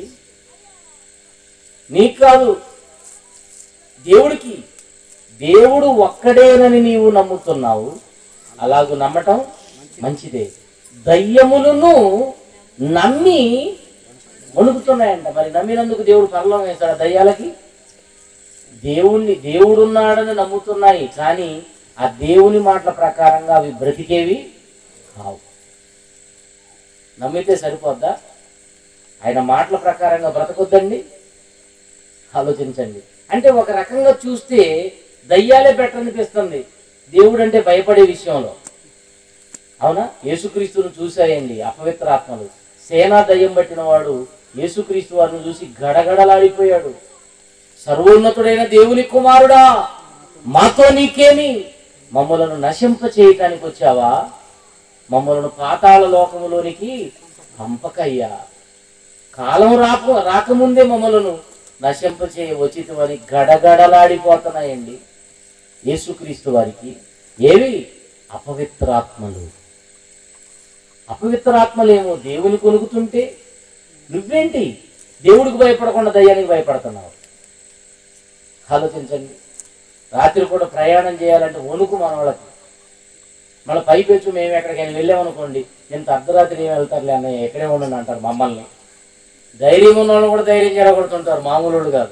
నీకు కాదు దేవుడికి దేవుడు ఒక్కడేనని నీవు నమ్ముతున్నావు అలాగూ నమ్మటం మంచిదే దయ్యములను నమ్మి వణుకుతున్నాయంట మరి నమ్మినందుకు దేవుడు పరలోకం వేస్తాడు దయ్యాలకి దేవుణ్ణి దేవుడున్నాడని నమ్ముతున్నాయి కానీ ఆ దేవుని మాటల ప్రకారంగా అవి బ్రతికేవి కావు నమ్మితే సరిపోద్దా ఆయన మాటల ప్రకారంగా బ్రతకొద్దండి ఆలోచించండి అంటే ఒక రకంగా చూస్తే దయ్యాలే బెటర్ అనిపిస్తుంది దేవుడు అంటే భయపడే విషయంలో అవునా యేసుక్రీస్తును చూశాయండి అపవిత్ర ఆత్మలు సేనా దయ్యం పట్టిన వాడు యేసుక్రీస్తు వారిని చూసి గడగడలాడిపోయాడు సర్వోన్నతుడైన దేవుని కుమారుడా మాతో నీకేమి మమ్మలను నశింప చేయటానికి వచ్చావా మమ్మలను పాతాళ లోకములోనికి పంపకయ్యా కాలం రాక రాకముందే మమ్మలను నశింప చేయ ఉచితమని గడగడలాడిపోతున్నాయండి యేసుక్రీస్తు వారికి ఏవి అపవిత్రాత్మలు అపవిత్రాత్మలేమో దేవుని కొనుకుతుంటే నువ్వేంటి దేవుడికి భయపడకుండా దయ్యానికి భయపడుతున్నావు ఆలోచించండి రాత్రి కూడా ప్రయాణం చేయాలంటే వణుకు మన వాళ్ళకి మన పైపెచ్చు మేము ఎక్కడికైనా వెళ్ళామనుకోండి ఇంత అర్ధరాత్రి ఏం వెళ్తారులే అన్నయ్య ఎక్కడే ఉండండి అంటారు మమ్మల్ని ధైర్యం ఉన్న వాళ్ళు కూడా ధైర్యం చెడగొడుతుంటారు మామూలు కాదు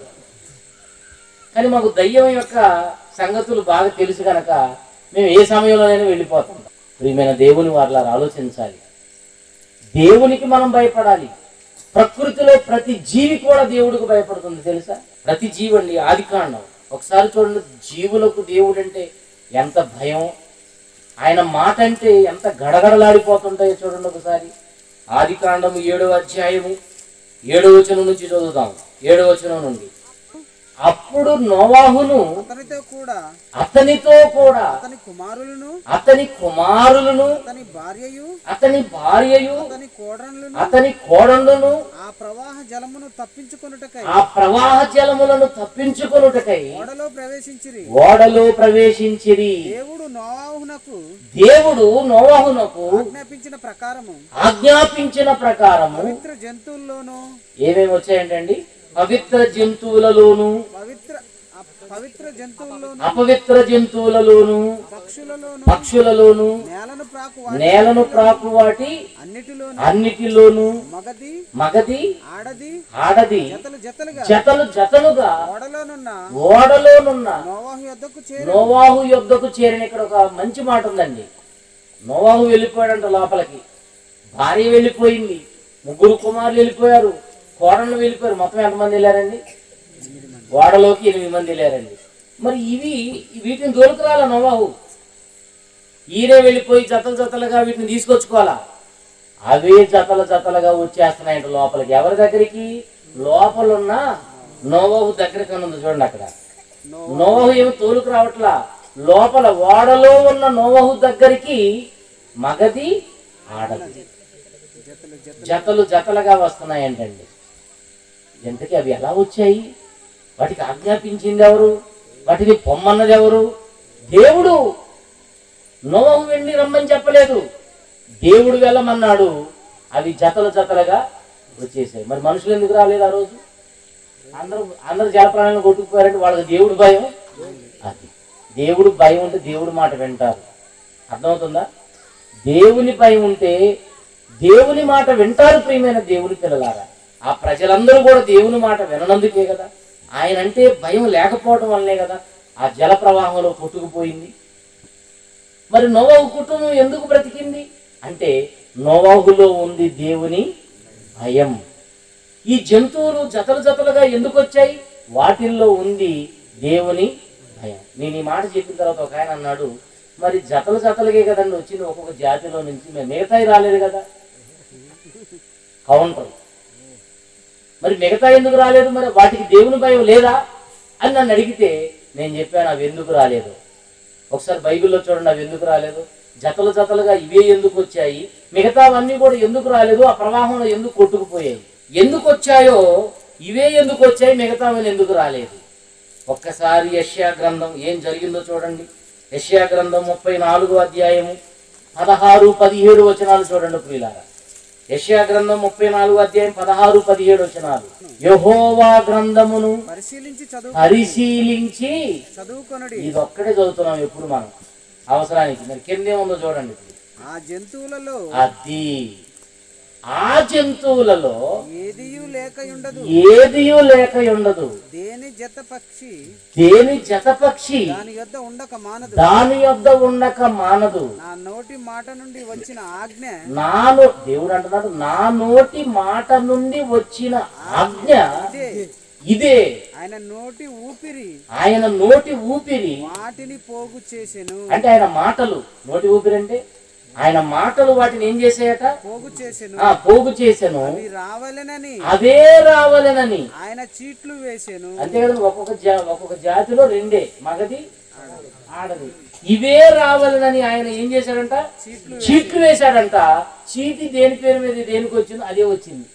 కానీ మాకు దయ్యం యొక్క సంగతులు బాగా తెలుసు కనుక మేము ఏ సమయంలోనైనా వెళ్ళిపోతాం ప్రియమైన దేవుని వారిలా ఆలోచించాలి దేవునికి మనం భయపడాలి ప్రకృతిలో ప్రతి జీవి కూడా దేవుడికి భయపడుతుంది తెలుసా ప్రతి జీవి అండి ఆది కాండం ఒకసారి చూడండి జీవులకు దేవుడు అంటే ఎంత భయం ఆయన మాట అంటే ఎంత గడగడలాడిపోతుంటాయో చూడండి ఒకసారి ఆది కాండము ఏడవ అధ్యాయము ఏడవ వచనం నుంచి చదువుదాం ఏడవ వచనం నుండి అప్పుడు నోవాహును అతనితో కూడా అతనితో కూడా అతని కుమారులను అతని కుమారులను అతని భార్యయు అతని భార్యయు అతని కోడన్లను అతని కోడళ్ళను ఆ ప్రవాహ జలమును తప్పించుకొనుటకై ఆ ప్రవాహ జలములను తప్పించుకొనుటకై ఓడలో ప్రవేశించిరి ఓడలో ప్రవేశించిరి దేవుడు నోవాహునకు దేవుడు నోవాహునకు ఆజ్ఞాపించిన ప్రకారము ఆజ్ఞాపించిన ప్రకారము పవిత్ర జంతువుల్లోనూ ఏమేమి వచ్చాయంటండి పవిత్ర జంతువులలోను పవిత్ర అ- పవిత్ర జంతువుల్లోను అపవిత్ర జంతువులలోను పక్షులలోను పక్షులలోను నేలను ప్రాకు నేలను ప్రాకు వాటి అన్నిటిలోను అన్నిటిలోను మగది మగది ఆడది ఆడది జతలు జతలుగా జతలు జతలుగా ఓడలోనున్న ఓడలోనున్న నోవాహు యొద్దకు చేరి నోవాహు యుద్ధకు చేరిన ఇక్కడ ఒక మంచి మాట ఉందండి నోవాహు వెళ్ళిపోయాడంట లోపలికి భార్య వెళ్ళిపోయింది ముగ్గురు కుమారులు వెళ్ళిపోయారు కోడళ్ళు వెళ్ళిపోయారు మొత్తం ఎంతమంది వెళ్ళారండి ఓడలోకి ఎనిమిది మంది వెళ్ళారండి మరి ఇవి వీటిని దొరకరాల నోవాహు ఈయనే వెళ్ళిపోయి జతలు జతలుగా వీటిని తీసుకొచ్చుకోవాలా అవే జతల జతలుగా వచ్చేస్తున్నాయంట లోపలికి ఎవరి దగ్గరికి లోపలున్న నోవాహు దగ్గరికి అని ఉంది చూడండి అక్కడ నోవహు ఏమి తోలుకు రావట్లా లోపల ఓడలో ఉన్న నోవహు దగ్గరికి మగది ఆడది జతలు జత జతలు జతలుగా వస్తున్నాయంటండి ఇంతకీ అవి ఎలా వచ్చాయి వాటికి ఆజ్ఞాపించింది ఎవరు వాటిని పొమ్మన్నది ఎవరు దేవుడు నోవహు వెళ్ళి రమ్మని చెప్పలేదు దేవుడు వెళ్ళమన్నాడు అవి జతలు జతలుగా వచ్చేసాయి మరి మనుషులు ఎందుకు రాలేదు ఆ రోజు అందరూ అందరు జలప్రాణాలను కొట్టుకుపోయారంటే వాళ్ళకి దేవుడు భయం అది దేవుడు భయం ఉంటే దేవుడు మాట వింటారు అర్థమవుతుందా దేవుని భయం ఉంటే దేవుని మాట వింటారు ప్రియమైన దేవుని పిల్లలారా ఆ ప్రజలందరూ కూడా దేవుని మాట విననందుకే కదా ఆయన అంటే భయం లేకపోవడం వల్లనే కదా ఆ జల ప్రవాహంలో కొట్టుకుపోయింది మరి నోవాహు కుటుంబం ఎందుకు బ్రతికింది అంటే నోవాహులో ఉంది దేవుని భయం ఈ జంతువులు జతలు జతలుగా ఎందుకు వచ్చాయి వాటిల్లో ఉంది దేవుని భయం నేను ఈ మాట చెప్పిన తర్వాత ఒక ఆయన అన్నాడు మరి జతలు జతలుగే కదండి వచ్చింది ఒక్కొక్క జాతిలో నుంచి మరి మిగతాయి రాలేదు కదా కౌంటర్ మరి మిగతా ఎందుకు రాలేదు మరి వాటికి దేవుని భయం లేదా అని నన్ను అడిగితే నేను చెప్పాను అవి ఎందుకు రాలేదు ఒకసారి బైబిల్లో చూడండి అవి ఎందుకు రాలేదు జతలు జతలుగా ఇవే ఎందుకు వచ్చాయి మిగతావన్నీ కూడా ఎందుకు రాలేదు ఆ ప్రవాహంలో ఎందుకు కొట్టుకుపోయాయి ఎందుకు వచ్చాయో ఇవే ఎందుకు వచ్చాయి మిగతావన్నీ ఎందుకు రాలేదు ఒక్కసారి యష్యా గ్రంథం ఏం జరిగిందో చూడండి యష్యా గ్రంథం ముప్పై నాలుగో అధ్యాయము పదహారు పదిహేడు వచనాలు చూడండి ప్రియులారా యష్యా గ్రంథం ముప్పై నాలుగు అధ్యాయం పదహారు పదిహేడు వచనాలు యహోవా గ్రంథమును పరిశీలించి చదువు పరిశీలించి చదువుకొనడి ఇది ఒక్కడే చదువుతున్నాం ఎప్పుడు మనం అవసరానికి మరి కిందేముందో చూడండి ఆ జంతువులలో అది ఆ జంతువులలో ఏదియు లేక ఉండదు ఏదియూ లేక ఉండదు దేని జత పక్షి దేని జతపక్షి దాని యొద్ద ఉండక మానదు దాని యొద్ద ఉండక మానదు నా నోటి మాట నుండి వచ్చిన ఆజ్ఞ నాను దేవుడు అంటున్నాడు నా నోటి మాట నుండి వచ్చిన ఆజ్ఞ ఇదే ఇదే ఆయన నోటి ఊపిరి ఆయన నోటి ఊపిరి వాటిని పోగు చేసెను అంటే ఆయన మాటలు నోటి ఊపిరి అంటే ఆయన మాటలు వాటిని ఏం చేసాయట పోగు చేసెను ఆ పోగు చేశాను అవి రావాలనని అవే రావాలనని ఆయన చీట్లు వేసెను అంతే కదా ఒక్కొక్క జా ఒక్కొక్క జాతిలో రెండే మగది ఆడది ఇవే రావాలనని ఆయన ఏం చేశాడంట చీట్లు చీట్లు వేశాడంట చీటి దేని పేరు మీద దేనికి వచ్చిందో అదే వచ్చింది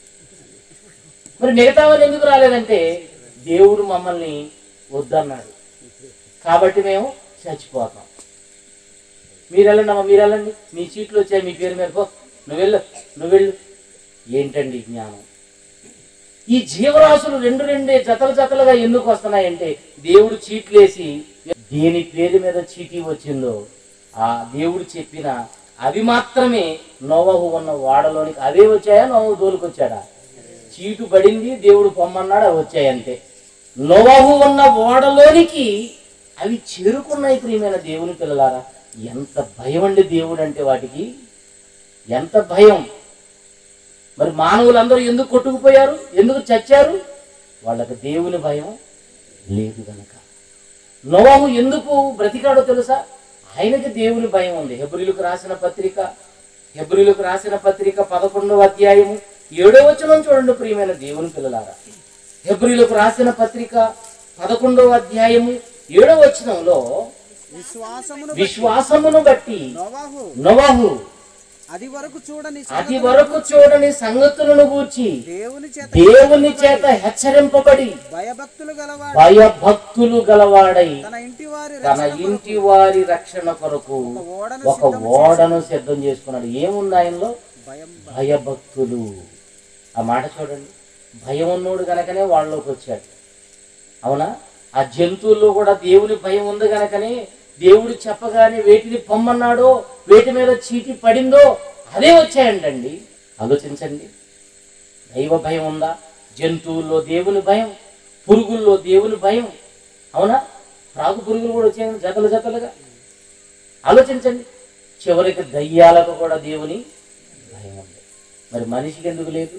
మరి మిగతా వాళ్ళు ఎందుకు రాలేదంటే దేవుడు మమ్మల్ని వద్దన్నాడు కాబట్టి మేము చచ్చిపోతాం మీరు వెళ్ళండి అమ్మ మీరు వెళ్ళండి మీ చీట్లు వచ్చాయి మీ పేరు మీద పో నువ్వు వెళ్ళు నువ్వు వెళ్ళు ఏంటండి ఈ జ్ఞానం ఈ జీవరాశులు రెండు రెండే జతలు జతలుగా ఎందుకు వస్తున్నాయంటే దేవుడు చీట్లేసి దేని పేరు మీద చీటీ వచ్చిందో ఆ దేవుడు చెప్పిన అవి మాత్రమే నోవహు ఉన్న వాడలోనికి అవే వచ్చాయా నోవహు దోలుకొచ్చాడా చీటు పడింది దేవుడు పొమ్మన్నాడు అవి వచ్చాయి అంతే నోవహు ఉన్న ఓడలోనికి అవి చేరుకున్నాయి ప్రియమైన దేవుని పిల్లలారా ఎంత భయం అండి దేవుడు అంటే వాటికి ఎంత భయం మరి మానవులందరూ ఎందుకు కొట్టుకుపోయారు ఎందుకు చచ్చారు వాళ్ళకి దేవుని భయం లేదు గనక నోవాహు ఎందుకు బ్రతికాడో తెలుసా ఆయనకి దేవుని భయం ఉంది హెబ్రిలకు రాసిన పత్రిక హెబ్రిలకు రాసిన పత్రిక పదకొండవ అధ్యాయము ఏడో వచనం చూడండి ప్రియమైన దేవుని పిల్లలారా హెబ్రిలకు రాసిన పత్రిక పదకొండవ అధ్యాయము ఏడో వచనంలో విశ్వాసమును విశ్వాసమును బట్టి నోవాహు నోవాహు అది వరకు చూడని అది వరకు చూడని సంగతులను గూర్చి దేవుని చేత దేవుని చేత హెచ్చరింపబడి భయభక్తులు గలవాడు భయభక్తులు గలవాడై తన ఇంటి వారి తన ఇంటి వారి రక్షణ కొరకు ఓడను ఒక ఓడను సిద్ధం చేసుకున్నాడు ఏముంది ఆయనలో భయం భయభక్తులు ఆ మాట చూడండి భయం ఉన్నోడు గనకనే వాళ్ళలోకి వచ్చాడు అవునా ఆ జంతువుల్లో కూడా దేవుని భయం ఉంది గనకనే దేవుడు చెప్పగానే వేటిని పొమ్మన్నాడో వేటి మీద చీటి పడిందో అదే వచ్చాయంటండి ఆలోచించండి దైవ భయం ఉందా జంతువుల్లో దేవుని భయం పురుగుల్లో దేవుని భయం అవునా రాగు పురుగులు కూడా వచ్చాయి జతలు జతలుగా ఆలోచించండి చివరికి దయ్యాలకు కూడా దేవుని భయం ఉంది మరి మనిషికి ఎందుకు లేదు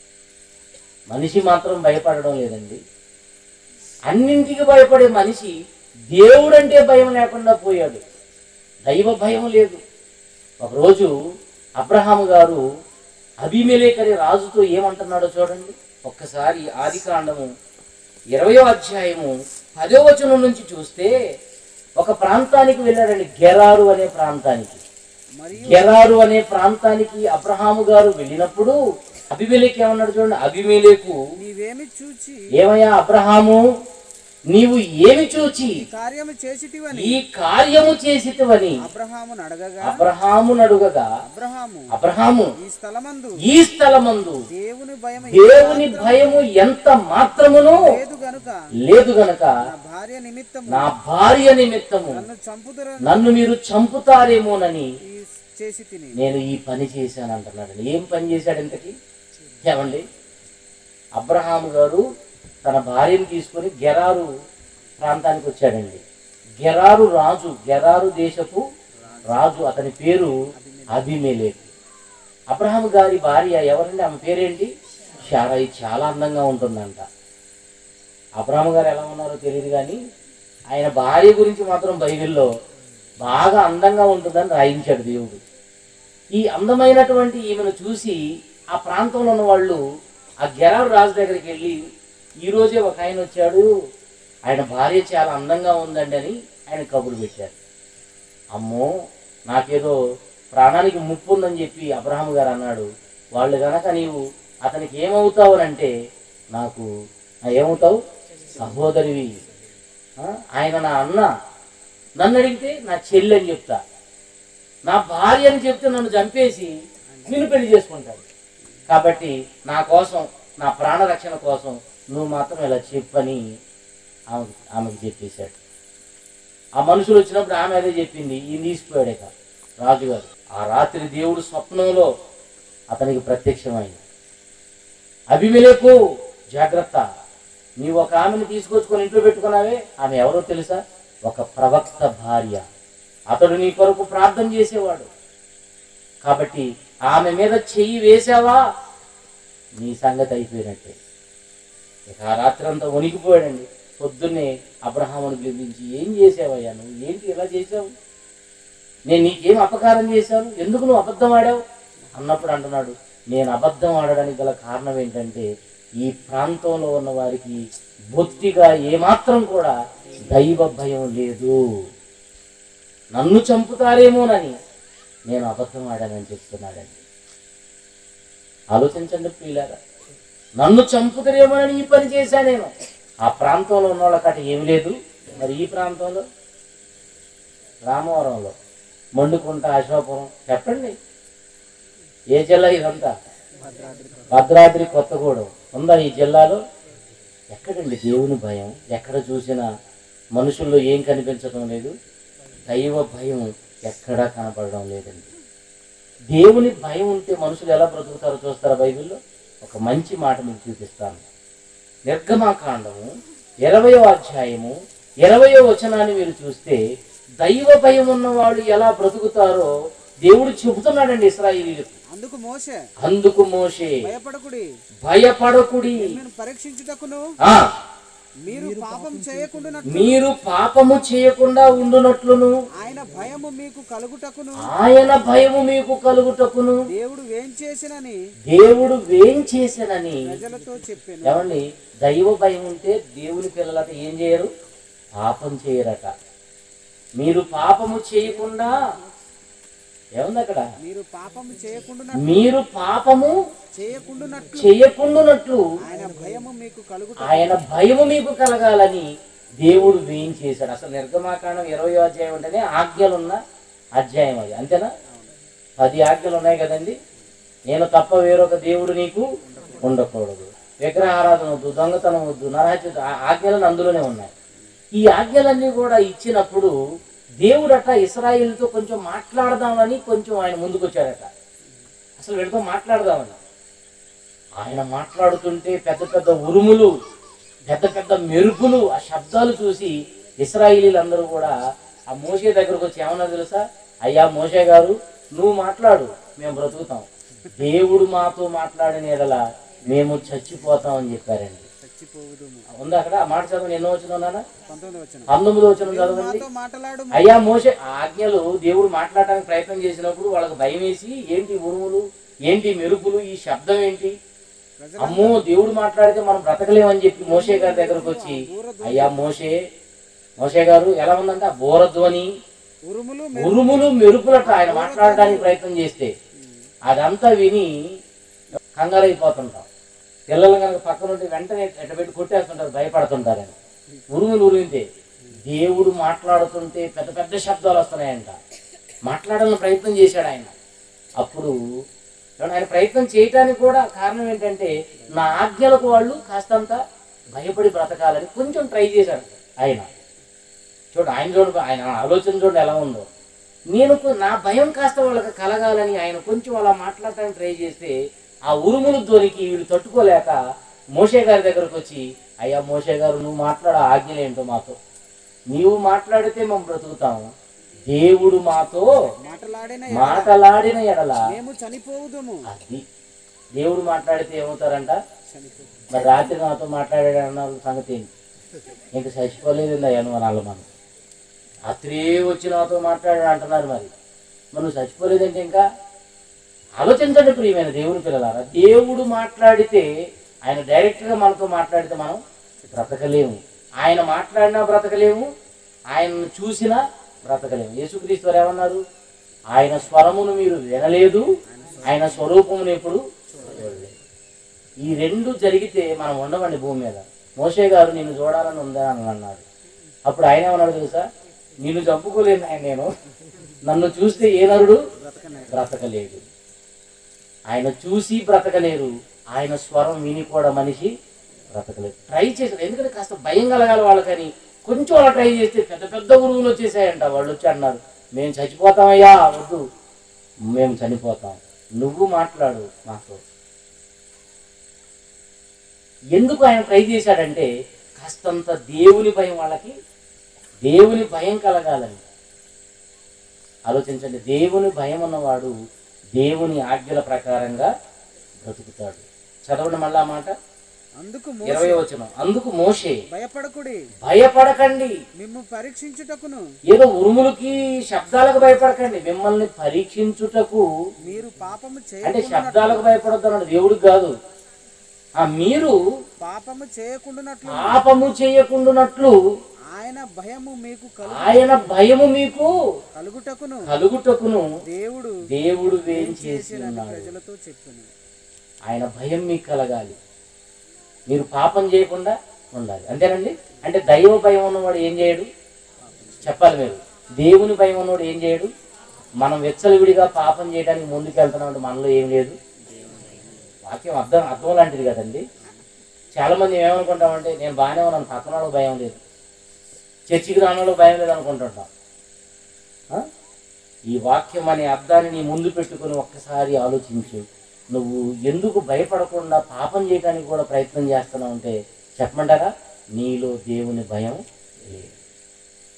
మనిషి మాత్రం భయపడడం లేదండి అన్నింటికి భయపడే మనిషి దేవుడంటే భయం లేకుండా పోయాడు దైవ భయం లేదు ఒకరోజు అబ్రహాము గారు అభిమేలేకరి రాజుతో ఏమంటున్నాడో చూడండి ఒక్కసారి ఆది కాండము ఇరవయో అధ్యాయము పదో వచనం నుంచి చూస్తే ఒక ప్రాంతానికి వెళ్ళాడండి గెరారు అనే ప్రాంతానికి మరియు గెరారు అనే ప్రాంతానికి అబ్రహాము గారు వెళ్ళినప్పుడు అభిమేలేకు ఏమన్నాడు చూడండి అభిమేలేకు నీవేమి చూచి ఏమయ్యా అబ్రహాము నీవు ఏమి చూచి ఈ కార్యము చేసిటివని ఈ కార్యము చేసితివని అబ్రహామును అడగగా అబ్రహాము నడుగగా అబ్రహాము అబ్రహాము ఈ స్థలమందు ఈ స్థలమందు దేవుని భయం దేవుని భయము ఎంత మాత్రమును లేదు గనుక లేదు గనక నా భార్య నిమిత్తము నా భార్య నిమిత్తము నన్ను చంపుదురు నన్ను మీరు చంపుతారేమోనని చేసి తిని నేను ఈ పని చేశాను అంటున్నాడు ఏం పని చేశాడు ఇంతకి ఏమండి అబ్రహాము గారు తన భార్యను తీసుకొని గెరారు ప్రాంతానికి వచ్చాడండి గెరారు రాజు గెరారు దేశపు రాజు అతని పేరు అభిమేలేకు అబ్రహాము గారి భార్య ఎవరండి ఆమె పేరేంటి షారాయి చాలా అందంగా ఉంటుందంట అబ్రహాము గారు ఎలా ఉన్నారో తెలియదు కానీ ఆయన భార్య గురించి మాత్రం బైబిల్లో బాగా అందంగా ఉంటుందని రాయించాడు దేవుడు ఈ అందమైనటువంటి ఈమెను చూసి ఆ ప్రాంతంలో ఉన్న వాళ్ళు ఆ గెరారు రాజు దగ్గరికి వెళ్ళి ఈ రోజే ఒక ఆయన వచ్చాడు ఆయన భార్య చాలా అందంగా ఉందండి అని ఆయన కబురు పెట్టారు అమ్మో నాకేదో ప్రాణానికి ముప్పు ఉందని చెప్పి అబ్రహాం గారు అన్నాడు వాళ్ళు గనక నీవు అతనికి ఏమవుతావు అని అంటే నాకు "ఆ, ఏమవుతావు సహోదరివి ఆ, ఆయన నా అన్న నన్ను అడిగితే నా చెల్లి అని చెప్తా నా భార్య అని చెప్తే నన్ను చంపేసి నిన్ను పెళ్లి చేసుకుంటాడు కాబట్టి నా కోసం నా ప్రాణ రక్షణ కోసం నువ్వు మాత్రం ఇలా చెప్పని ఆమె ఆమెకు చెప్పేశాడు ఆ మనుషులు వచ్చినప్పుడు ఆమె అదే చెప్పింది ఈయన తీసిపోయాడేక రాజుగారు ఆ రాత్రి దేవుడు స్వప్నంలో అతనికి ప్రత్యక్షమైంది అభిమేలకు జాగ్రత్త నీవు ఒక ఆమెను తీసుకొచ్చుకొని ఇంట్లో పెట్టుకున్నావే ఆమె ఎవరో తెలుసా ఒక ప్రవక్త భార్య అతడు నీ కొరకు ప్రార్థన చేసేవాడు కాబట్టి ఆమె మీద చెయ్యి వేసావా నీ సంగతి అయిపోయినట్టే ఇక ఆ రాత్రి అంతా వణికిపోయాడండి పొద్దున్నే అబ్రహామును పిలిపించి ఏం చేసావయ్యా నువ్వు ఏంటి ఇలా చేసావు నేను నీకేం అపకారం చేశాను ఎందుకు నువ్వు అబద్ధం ఆడావు అన్నప్పుడు అంటున్నాడు నేను అబద్ధం ఆడడానికి గల కారణం ఏంటంటే ఈ ప్రాంతంలో ఉన్న వారికి బొత్తిగా ఏమాత్రం కూడా దైవ భయం లేదు నన్ను చంపుతారేమోనని నేను అబద్ధం ఆడానని చెప్తున్నాడండి ఆలోచించండి ప్రియులారా నన్ను చంపుతారేమోనని ఈ పని చేశా నేను ఆ ప్రాంతంలో ఉన్న వాళ్ళకట ఏమి లేదు మరి ఈ ప్రాంతంలో రామవరంలో మండుకుంట అశోపురం చెప్పండి ఏ జిల్లా ఇదంతా భద్రాద్రి కొత్తగూడెం ఉందా ఈ జిల్లాలో ఎక్కడండి దేవుని భయం ఎక్కడ చూసినా మనుషుల్లో ఏం కనిపించడం లేదు దైవ భయం ఎక్కడా కనపడడం లేదండి దేవుని భయం ఉంటే మనుషులు ఎలా బ్రతుకుతారో చూస్తారా బైబిల్లో ఒక మంచి మాట మీకు చూపిస్తాను నిర్గమాకాండము ఇరవయో అధ్యాయము ఇరవయో వచనాన్ని మీరు చూస్తే దైవ భయం ఉన్న వాళ్ళు ఎలా బ్రతుకుతారో దేవుడు చెబుతున్నాడండి ఇస్రాయిలీలకు అందుకు మోసే అందుకు మోషే భయపడకుడి భయపడకుడి నేను పరీక్షించుటకును ఆ మీరు పాపం చేయకుండా మీరు పాపము చేయకుండా ఉండునట్లును ఆయన భయము మీకు కలుగుటకును ఆయన భయము మీకు కలుగుటకును దేవుడు ఏం చేసినని దేవుడు వేం చేశానని ప్రజలతో చెప్పాను ఏమండి దైవ భయం ఉంటే దేవుని పిల్లలట ఏం చేయరు పాపం చేయరట మీరు పాపము చేయకుండా ఏముంది అక్కడ మీరు పాపము చేయకుండా మీరు పాపము చేయకుండానట్లు చేయకుండానట్లు ఆయన భయము మీకు కలుగుట ఆయన భయము మీకు కలగాలని దేవుడు వేయం చేశాడు అసలు నిర్గమాకాండం ఇరవై అధ్యాయం అంటేనే ఆజ్ఞలున్న అధ్యాయం అది అంతేనా పది ఆజ్ఞలు ఉన్నాయి కదండి నేను తప్ప వేరొక దేవుడు నీకు ఉండకూడదు విగ్రహారాధన వద్దు దొంగతనం వద్దు నరహత్య ఆ ఆజ్ఞలు అందులోనే ఉన్నాయి ఈ ఆజ్ఞలన్నీ కూడా ఇచ్చినప్పుడు దేవుడట ఇస్రాయిల్తో కొంచెం మాట్లాడదామని కొంచెం ఆయన ముందుకు వచ్చాడట అసలు వీడితో మాట్లాడదామని ఆయన మాట్లాడుతుంటే పెద్ద పెద్ద ఉరుములు పెద్ద పెద్ద మెరుపులు ఆ శబ్దాలు చూసి ఇస్రాయిలీలందరూ కూడా ఆ మోసే దగ్గరకు వచ్చి ఏమన్నా తెలుసా అయ్యా మోసే గారు నువ్వు మాట్లాడు మేము బ్రతుకుతాం దేవుడు మాతో మాట్లాడిన ఎడల మేము చచ్చిపోతాం అని చెప్పారండి చచ్చిపోవుదుము ఉందా అక్కడ ఆ మాట చదవండి ఎన్నో వచ్చిన పంతొమ్మిది వచ్చిన పంతొమ్మిది వచ్చిన చదవండి మాతో మాట్లాడు అయ్యా మోసే ఆ ఆజ్ఞలు దేవుడు మాట్లాడడానికి ప్రయత్నం చేసినప్పుడు వాళ్ళకి భయం వేసి ఏంటి ఉరుములు ఏంటి మెరుపులు ఈ శబ్దం ఏంటి ప్రజల అమ్మో దేవుడు మాట్లాడితే మనం బ్రతకలేమని చెప్పి మోషే గారి దగ్గరకు వచ్చి అయ్యా మోషే మోషే గారు ఎలా ఉందంటే ఆ బోరధ్వని ఉరుములు ఉరుములు మెరుపులట ఆయన మాట్లాడడానికి ప్రయత్నం చేస్తే అదంతా విని కంగారైపోతుంటాం పిల్లలు కనుక పక్కన ఉంటే వెంటనే ఎట్టబెట్టి కొట్టేస్తుంటారు భయపడుతుంటారని ఉరుములు ఉరిమితే దేవుడు మాట్లాడుతుంటే పెద్ద పెద్ద శబ్దాలు వస్తున్నాయంట మాట్లాడాలని ప్రయత్నం చేశాడు ఆయన అప్పుడు ఏమన్నా ఆయన ప్రయత్నం చేయటానికి కూడా కారణం ఏంటంటే నా ఆజ్ఞలకు వాళ్ళు కాస్తంత భయపడి బ్రతకాలని కొంచెం ట్రై చేశాడు ఆయన చూడు ఆయన చూడు ఆయన ఆలోచన చూడండి ఎలా ఉందో నేను కొ- నా భయం కాస్త వాళ్ళకి కలగాలని ఆయన కొంచెం అలా మాట్లాడటానికి ట్రై చేస్తే ఆ ఉరుములు దొరికి వీళ్ళు తట్టుకోలేక మోషే గారి దగ్గరకు వచ్చి అయ్యా మోషే గారు నువ్వు మాట్లాడ ఆజ్ఞలు ఏంటో మాతో నీవు మాట్లాడితే మేము బ్రతుకుతాము దేవుడు మాతో మాట్లాడిన మాటలాడిన ఎడల మేము చనిపోవుదుము అది దేవుడు మాట్లాడితే ఏమవుతారంట చనిపో మరి రాత్రి నాతో మాట్లాడాడు అన్న సంగతి ఏంటి ఇంకా చచ్చిపోలేదు అయ్యాను మన వాళ్ళు మనం రాత్రి వచ్చి నాతో మాట్లాడాడు అంటున్నారు మరి మరి నువ్వు చచ్చిపోలేదంటే ఇంకా ఆలోచించండి ప్రియమైన దేవుని పిల్లలారా దేవుడు మాట్లాడితే ఆయన డైరెక్ట్గా మనతో మాట్లాడితే మనం బ్రతకలేము ఆయన మాట్లాడినా బ్రతకలేము ఆయనను చూసినా బ్రతకలేము యేసుక్రీస్తు వారు ఏమన్నారు ఆయన స్వరమును మీరు వినలేదు ఆయన స్వరూపమును ఎప్పుడు చూడలేదు ఈ రెండు జరిగితే మనం ఉండమండి భూమి మీద మోషే గారు నిన్ను చూడాలని ఉందా అని అన్నాడు అప్పుడు ఆయన ఏమన్నాడు తెలుసా నిన్ను చంపుకోలేను ఆయన నేను నన్ను చూస్తే ఏ నరుడు బ్రతకలేడు ఆయన చూసి బ్రతకలేరు ఆయన స్వరం విని కూడా మనిషి బ్రతకలేదు ట్రై చేశారు ఎందుకంటే కాస్త భయం కలగాలి వాళ్ళకని కొంచెం అలా ట్రై చేస్తే పెద్ద పెద్ద గురువులు వచ్చేసాయంట వాళ్ళు వచ్చి అన్నారు మేము చచ్చిపోతామయ్యా వద్దు మేము చనిపోతాం నువ్వు మాట్లాడు మాతో ఎందుకు ఆయన ట్రై చేశాడంటే కాస్తంత దేవుని భయం వాళ్ళకి దేవుని భయం కలగాలని ఆలోచించండి దేవుని భయం ఉన్నవాడు దేవుని ఆజ్ఞల ప్రకారంగా బ్రతుకుతాడు చదవండి మళ్ళా ఆ మాట అందుకు మో ఇరవై వచనం అందుకు మోషే భయపడకుడి భయపడకండి మిమ్ము పరీక్షించుటకును ఏదో ఉరుములకి శబ్దాలకు భయపడకండి మిమ్మల్ని పరీక్షించుటకు మీరు పాపము అంటే చేయ శబ్దాలకు భయపడొద్దు అన్నాడు దేవుడికి కాదు ఆ మీరు పాపము చేయకుండానట్లు పాపము చేయకుండానట్లు ఆయన భయము మీకు కలు ఆయన భయము మీకు కలుగుటకును కలుగుటకును దేవుడు దేవుడు వేం చేసి చేసినని ఉన్నాడు ప్రజలతో చెప్పాను ఆయన భయం మీకు కలగాలి మీరు పాపం చేయకుండా ఉండాలి అంతేనండి అంటే దైవ భయం ఉన్నవాడు ఏం చేయడు చెప్పాలి మీరు దేవుని భయం ఉన్నవాడు ఏం చేయడు మనం వెచ్చలవిడిగా పాపం చేయడానికి ముందుకు వెళ్తున్నాడు మనలో ఏం లేదు వాక్యం అర్థం అర్థం లాంటిది కదండి చాలా మంది ఏమనుకుంటామంటే నేను బాగానే ఉన్నాను పక్కన వాళ్ళకి భయం లేదు చర్చికి రాని భయం లేదు అనుకుంటుంటాం ఆ? ఈ వాక్యం అనే అర్థాన్ని నీ ముందు పెట్టుకొని ఒక్కసారి ఆలోచించు నువ్వు ఎందుకు భయపడకుండా పాపం చేయడానికి కూడా ప్రయత్నం చేస్తున్నావు అంటే చెప్పమంటారా నీలో దేవుని భయం లేదు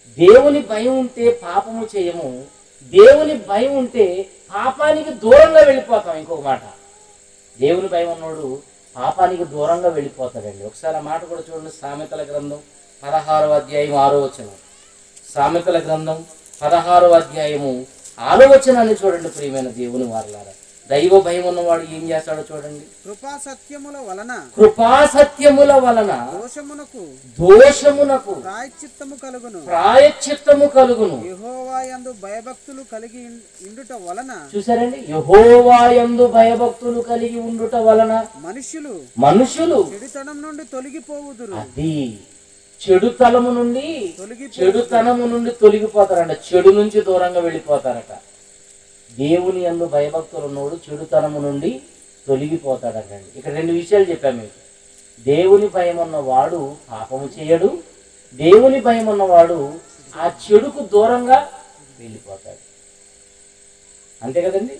దేవుని భయం ఉంటే పాపము చేయము దేవుని భయం ఉంటే పాపానికి దూరంగా వెళ్ళిపోతాం ఇంకొక మాట దేవుని భయం ఉన్నోడు పాపానికి దూరంగా వెళ్ళిపోతాడండి ఒకసారి ఆ మాట కూడా చూడండి సామెతల గ్రంథం పదహారవ అధ్యాయం ఆరో వచనం సామెతల గ్రంథం పదహారవ అధ్యాయము ఆరో వచనాన్ని చూడండి ప్రియమైన దేవుని వారలారా దైవ భయం ఉన్నవాడు ఏం చేస్తాడో చూడండి కృపా సత్యముల వలన కృపాసత్యముల వలన దోషమునకు దోషమునకు ప్రాయశ్చిత్తము కలుగును ప్రాయశ్చిత్తము కలుగును యెహోవా యందు భయభక్తులు కలిగి ఇం- ఇండుట వలన చూసారండి యహోవాయందు భయభక్తులు కలిగి ఉండుట వలన మనుష్యులు మనుషులు చెడుతనం నుండి తొలగిపోవుదురు అది చెడుతనము నుండి తొలగి చెడుతనము నుండి తొలగిపోతారంట చెడు నుంచి దూరంగా వెళ్ళిపోతారట దేవుని యందు భయభక్తులు ఉన్నోడు చెడుతనము నుండి తొలగిపోతాడటండి ఇక్కడ రెండు విషయాలు చెప్పాము మీకు దేవుని భయం ఉన్నవాడు పాపము చేయడు దేవుని భయం ఉన్నవాడు ఆ చెడుకు దూరంగా వెళ్ళిపోతాడు అంతే కదండి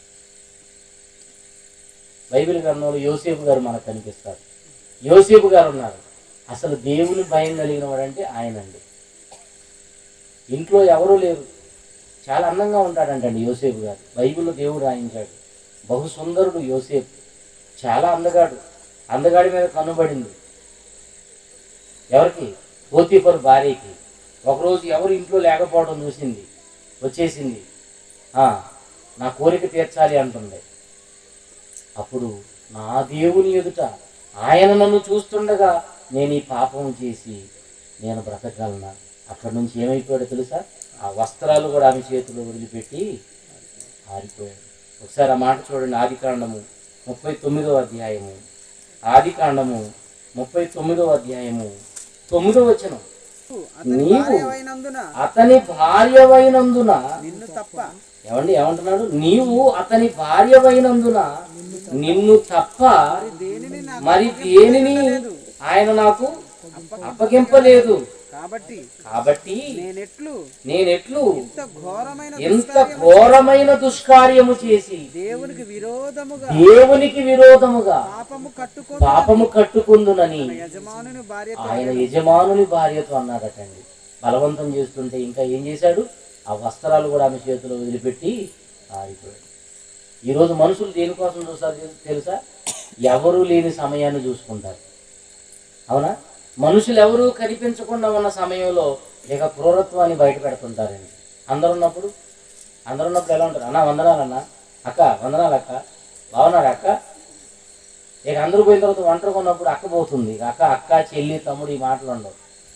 బైబిల్ గ్రంథంలో యోసేపు గారు మనకు కనిపిస్తారు యోసేపు గారు ఉన్నారు అసలు దేవుని భయం కలిగిన వాడంటే ఆయనండి ఇంట్లో ఎవరూ లేరు చాలా అందంగా ఉంటాడంటండి యోసేపు గారు బైబిల్లో దేవుడు రాయించాడు బహు సుందరుడు యోసేపు చాలా అందగాడు అందగాడి మీద కనుబడింది ఎవరికి పోతీఫర్ భార్యకి ఒకరోజు ఎవరు ఇంట్లో లేకపోవడం చూసింది వచ్చేసింది "ఆ, నా కోరిక తీర్చాలి అంటుంది అప్పుడు నా దేవుని ఎదుట ఆయన నన్ను చూస్తుండగా నేను ఈ పాపం చేసి నేను బ్రతకగలనా అక్కడి నుంచి ఏమైపోయాడో తెలుసా ఆ వస్త్రాలు కూడా ఆమె చేతిలో వదిలిపెట్టి ఆరిపోయాడు ఒకసారి ఆ మాట చూడండి ఆది కాండము ముప్పై తొమ్మిదవ అధ్యాయము ఆది కాండము ముప్పై తొమ్మిదవ అధ్యాయము తొమ్మిదవ వచనం అతని నీవు భార్యవైనందున అతని భార్యవైనందున నిన్ను తప్ప ఏమండి ఏమంటున్నాడు నీవు అతని భార్యవైనందున నిన్ను తప్ప దేనిని నాకు మరి దేనిని ఆయన నాకు అప్పగింపలేదు కాబట్టి కాబట్టి నేనెట్లు నేనెట్లు ఇంత ఘోరమైన ఎంత ఘోరమైన దుష్కార్యము చేసి దేవునికి విరోధముగా దేవునికి విరోధముగా పాపము కట్టుకో పాపము కట్టుకుందునని యజమానుని భార్య ఆయన యజమానుని భార్యతో అన్నారటండి బలవంతం చేస్తుంటే ఇంకా ఏం చేశాడు ఆ వస్త్రాలు కూడా ఆమె చేతిలో వదిలిపెట్టి ఆరిపోయాడు ఈరోజు మనుషులు దేనికోసం చూస్తారు తెలు- తెలుసా ఎవరు లేని సమయాన్ని చూసుకుంటారు అవునా మనుషులు ఎవరు కనిపించకుండా ఉన్న సమయంలో ఇక క్రూరత్వాన్ని బయట పెడుతుంటారండి అందరు ఉన్నప్పుడు అందరు ఉన్నప్పుడు ఎలా ఉంటారు అన్న వందనాలన్న అక్క వందనాలు అక్క బాగున్నాడు అక్క ఇక అందరూ పోయిన తర్వాత ఒంటరిగా ఉన్నప్పుడు అక్క పోతుంది ఇక అక్క అక్క చెల్లి తమ్ముడు ఈ మాటలు ఉండవు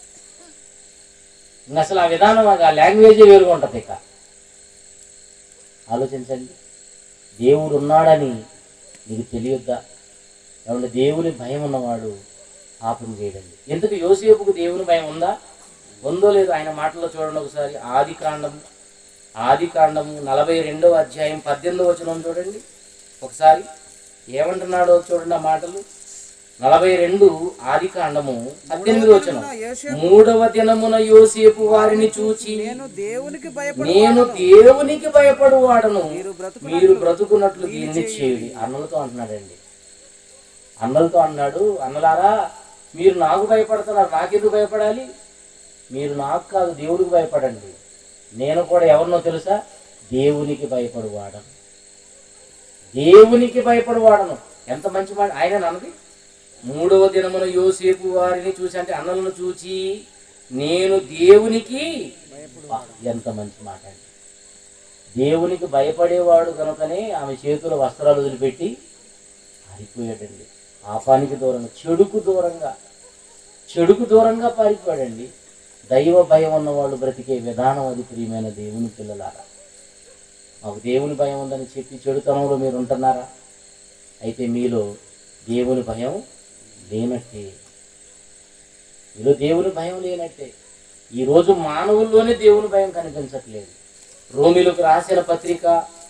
ఇంక అసలు ఆ విధానం ఆ లాంగ్వేజ్ వేరుగా ఉంటుంది ఇక ఆలోచించండి దేవుడు ఉన్నాడని నీకు తెలియొద్దా ఏమంటే దేవుని భయం ఉన్నవాడు పాపం చేయడండి ఎందుకు యోసేపుకు దేవుని భయం ఉందా ఉందో లేదో ఆయన మాటల్లో చూడండి ఒకసారి ఆది కాండము ఆది కాండము నలభై రెండవ అధ్యాయం పద్దెనిమిదవ వచనం చూడండి ఒకసారి ఏమంటున్నాడో చూడండి ఆ మాటలు నలభై రెండు ఆది కాండము పద్దెనిమిది వచనం యోసేపు మూడవ దినమున యోసేపు వారిని చూచి నేను దేవునికి భయపడి నేను దేవునికి భయపడు వాడను మీరు బ్రతుకు మీరు బ్రతుకున్నట్లు దీన్ని చేయండి అన్నలతో అంటున్నాడండి అన్నలతో అన్నాడు అన్నలారా మీరు నాకు భయపడుతున్నారు నాకెందుకు భయపడాలి మీరు నాకు కాదు దేవుడికి భయపడండి నేను కూడా ఎవరినో తెలుసా దేవునికి భయపడు వాడను దేవునికి భయపడు వాడను ఎంత మంచి మాట ఆయన అన్నది మూడవ దినమున యోసేపు వారిని చూసి అంటే అన్నలను చూచి నేను దేవునికి బా, ఎంత మంచి మాట అండి దేవునికి భయపడేవాడు కనుకనే ఆమె చేతుల వస్త్రాలు వదిలిపెట్టి పారిపోయాడండి పాపానికి దూరంగా చెడుకు దూరంగా చెడుకు దూరంగా పారిపోయాడండి దైవ భయం ఉన్నవాళ్ళు బ్రతికే విధానం అది ప్రియమైన దేవుని పిల్లలారా మాకు దేవుని భయం ఉందని చెప్పి చెడుతనంలో మీరు ఉంటున్నారా అయితే మీలో దేవుని భయం లేనట్టే మీలో దేవుని భయం లేనట్టే ఈరోజు మానవుల్లోనే దేవుని భయం కనిపించట్లేదు రోమిలకు రాసిన పత్రిక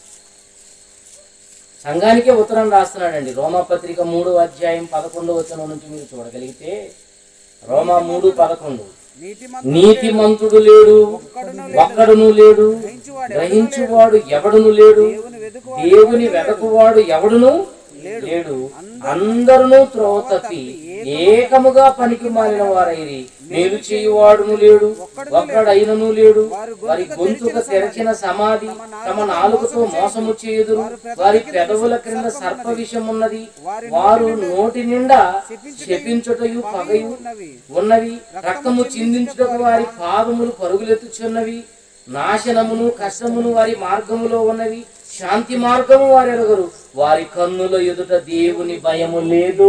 సంఘానికే ఉత్తరం రాస్తున్నాడండి రోమా పత్రిక మూడో అధ్యాయం పదకొండో వచనం నుంచి మీరు చూడగలిగితే రోమా మూడు పదకొండు నీతి నీతిమంతుడు లేడు ఒక్కడును లేడు గ్రహించువాడు ఎవడును లేడు దేవుని వెతుకు దేవుని వెదకువాడు ఎవడును లేడు అందరును త్రోవ తప్పి ఏకముగా పనికి మాలిన వారైరి మేలు చేయువాడును లేడు ఒక్కడైనను లేడు వారి గొంతుక తెరచిన సమాధి తమ నాలుకతో మోసము చేయుదురు వారి పెదవుల క్రింద సర్ప విషం ఉన్నది వారు నోటి నిండా శపించుటయు పగయు ఉన్నవి ఉన్నవి రక్తము చిందించుటకు వారి పాదములు పరుగులెత్తుచున్నవి నాశనమును కష్టమును వారి మార్గములో ఉన్నవి శాంతి మార్గము వారు ఎరగరు వారి కన్నుల ఎదుట దేవుని భయము లేదు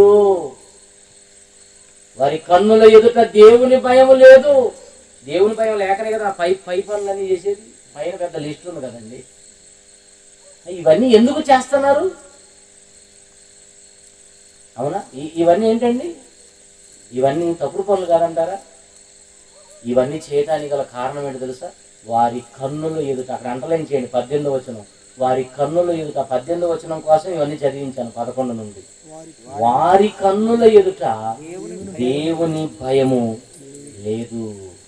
వారి కన్నుల ఎదుట దేవుని భయము లేదు దేవుని భయం లేకనే కదా ఆ పై పై పనులన్నీ చేసేది పైన పెద్ద లిస్ట్ ఉంది కదండి ఇవన్నీ ఎందుకు చేస్తున్నారు అవునా ఈ- ఇవన్నీ ఏంటండి ఇవన్నీ తప్పుడు పనులు కాదంటారా ఇవన్నీ చేయటానికి గల కారణం ఏంటో తెలుసా వారి కన్నుల ఎదుట అక్కడ అంటలేం చేయండి పద్దెనిమిది వచనం వారి కన్నుల ఎదుట పద్దెనిమిది వచనం కోసం ఇవన్నీ చదివించాను పదకొండు నుండి వారి కన్నుల ఎదుట దేవుని భయము లేదు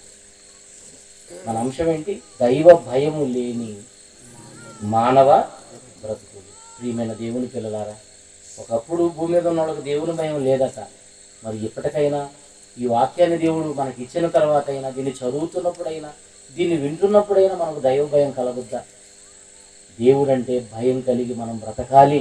మన అంశం ఏంటి దైవ భయము లేని మానవ బ్రతుకులు ప్రియమైన దేవుని పిల్లలారా ఒకప్పుడు భూమి మీద ఉన్న వాళ్ళకి దేవుని భయం లేదట మరి ఇప్పటికైనా ఈ వాక్యాన్ని దేవుడు మనకి ఇచ్చిన తర్వాత అయినా దీన్ని చదువుతున్నప్పుడైనా దీన్ని వింటున్నప్పుడైనా మనకు దైవ భయం కలగొద్దా దేవుడు అంటే భయం కలిగి మనం బ్రతకాలి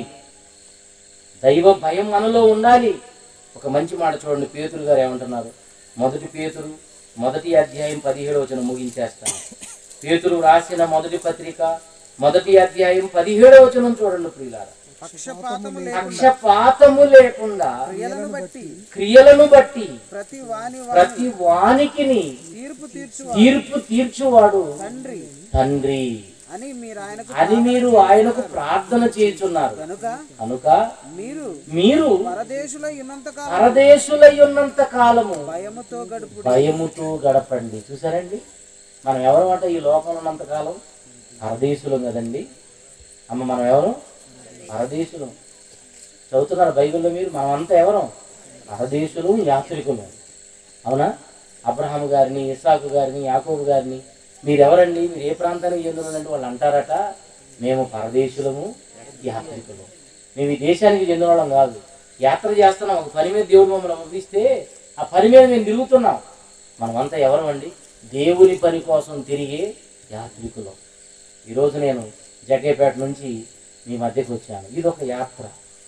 దైవ భయం మనలో ఉండాలి ఒక మంచి మాట చూడండి పేతురు గారు ఏమంటున్నారు మొదటి పేతురు మొదటి అధ్యాయం పదిహేడు వచనం ముగించేస్తాను పేతురు రాసిన మొదటి పత్రిక మొదటి అధ్యాయం పదిహేడవ వచనం చూడండి ప్రియులారా పక్షపాతము లేకుండా పక్షపాతము లేకుండా క్రియలను బట్టి క్రియలను బట్టి ప్రతి వాని వాని ప్రతి వానికిని తీర్పు తీర్చు తీర్పు తీర్చువాడు తండ్రి తండ్రి అని మీరు ఆయనకు అని మీరు ఆయనకు ప్రార్థన చేయుచున్నారు కనుక కనుక మీరు మీరు పరదేశులై ఉన్నంత కాలం పరదేశులై ఉన్నంత కాలము భయముతో గడుపు భయముతో గడపండి చూసారండి మనం ఎవరు అంటే ఈ లోకంలో ఉన్నంత కాలం పరదేశులం కదండి అమ్మ మనం ఎవరు పరదేశులం చదువుతున్నారు బైబిల్లో మీరు మనం అంతా ఎవరం పరదేశులు యాత్రికులు అవునా అబ్రహాం గారిని ఇస్సాకు గారిని యాకోబు గారిని మీరెవరండి మీరు ఏ ప్రాంతానికి చెందినంటే వాళ్ళు అంటారట మేము పరదేశులము యాత్రికులు మేము ఈ దేశానికి చెందిన వాళ్ళం కాదు యాత్ర చేస్తున్నాం ఒక పని మీద దేవుడు మమ్మల్ని పంపిస్తే ఆ పని మీద మేము తిరుగుతున్నాం మనమంతా ఎవరమండి దేవుని పని కోసం తిరిగే యాత్రికులం ఈరోజు నేను జగ్గేపేట నుంచి మీ మధ్యకి వచ్చాను ఇది ఒక యాత్ర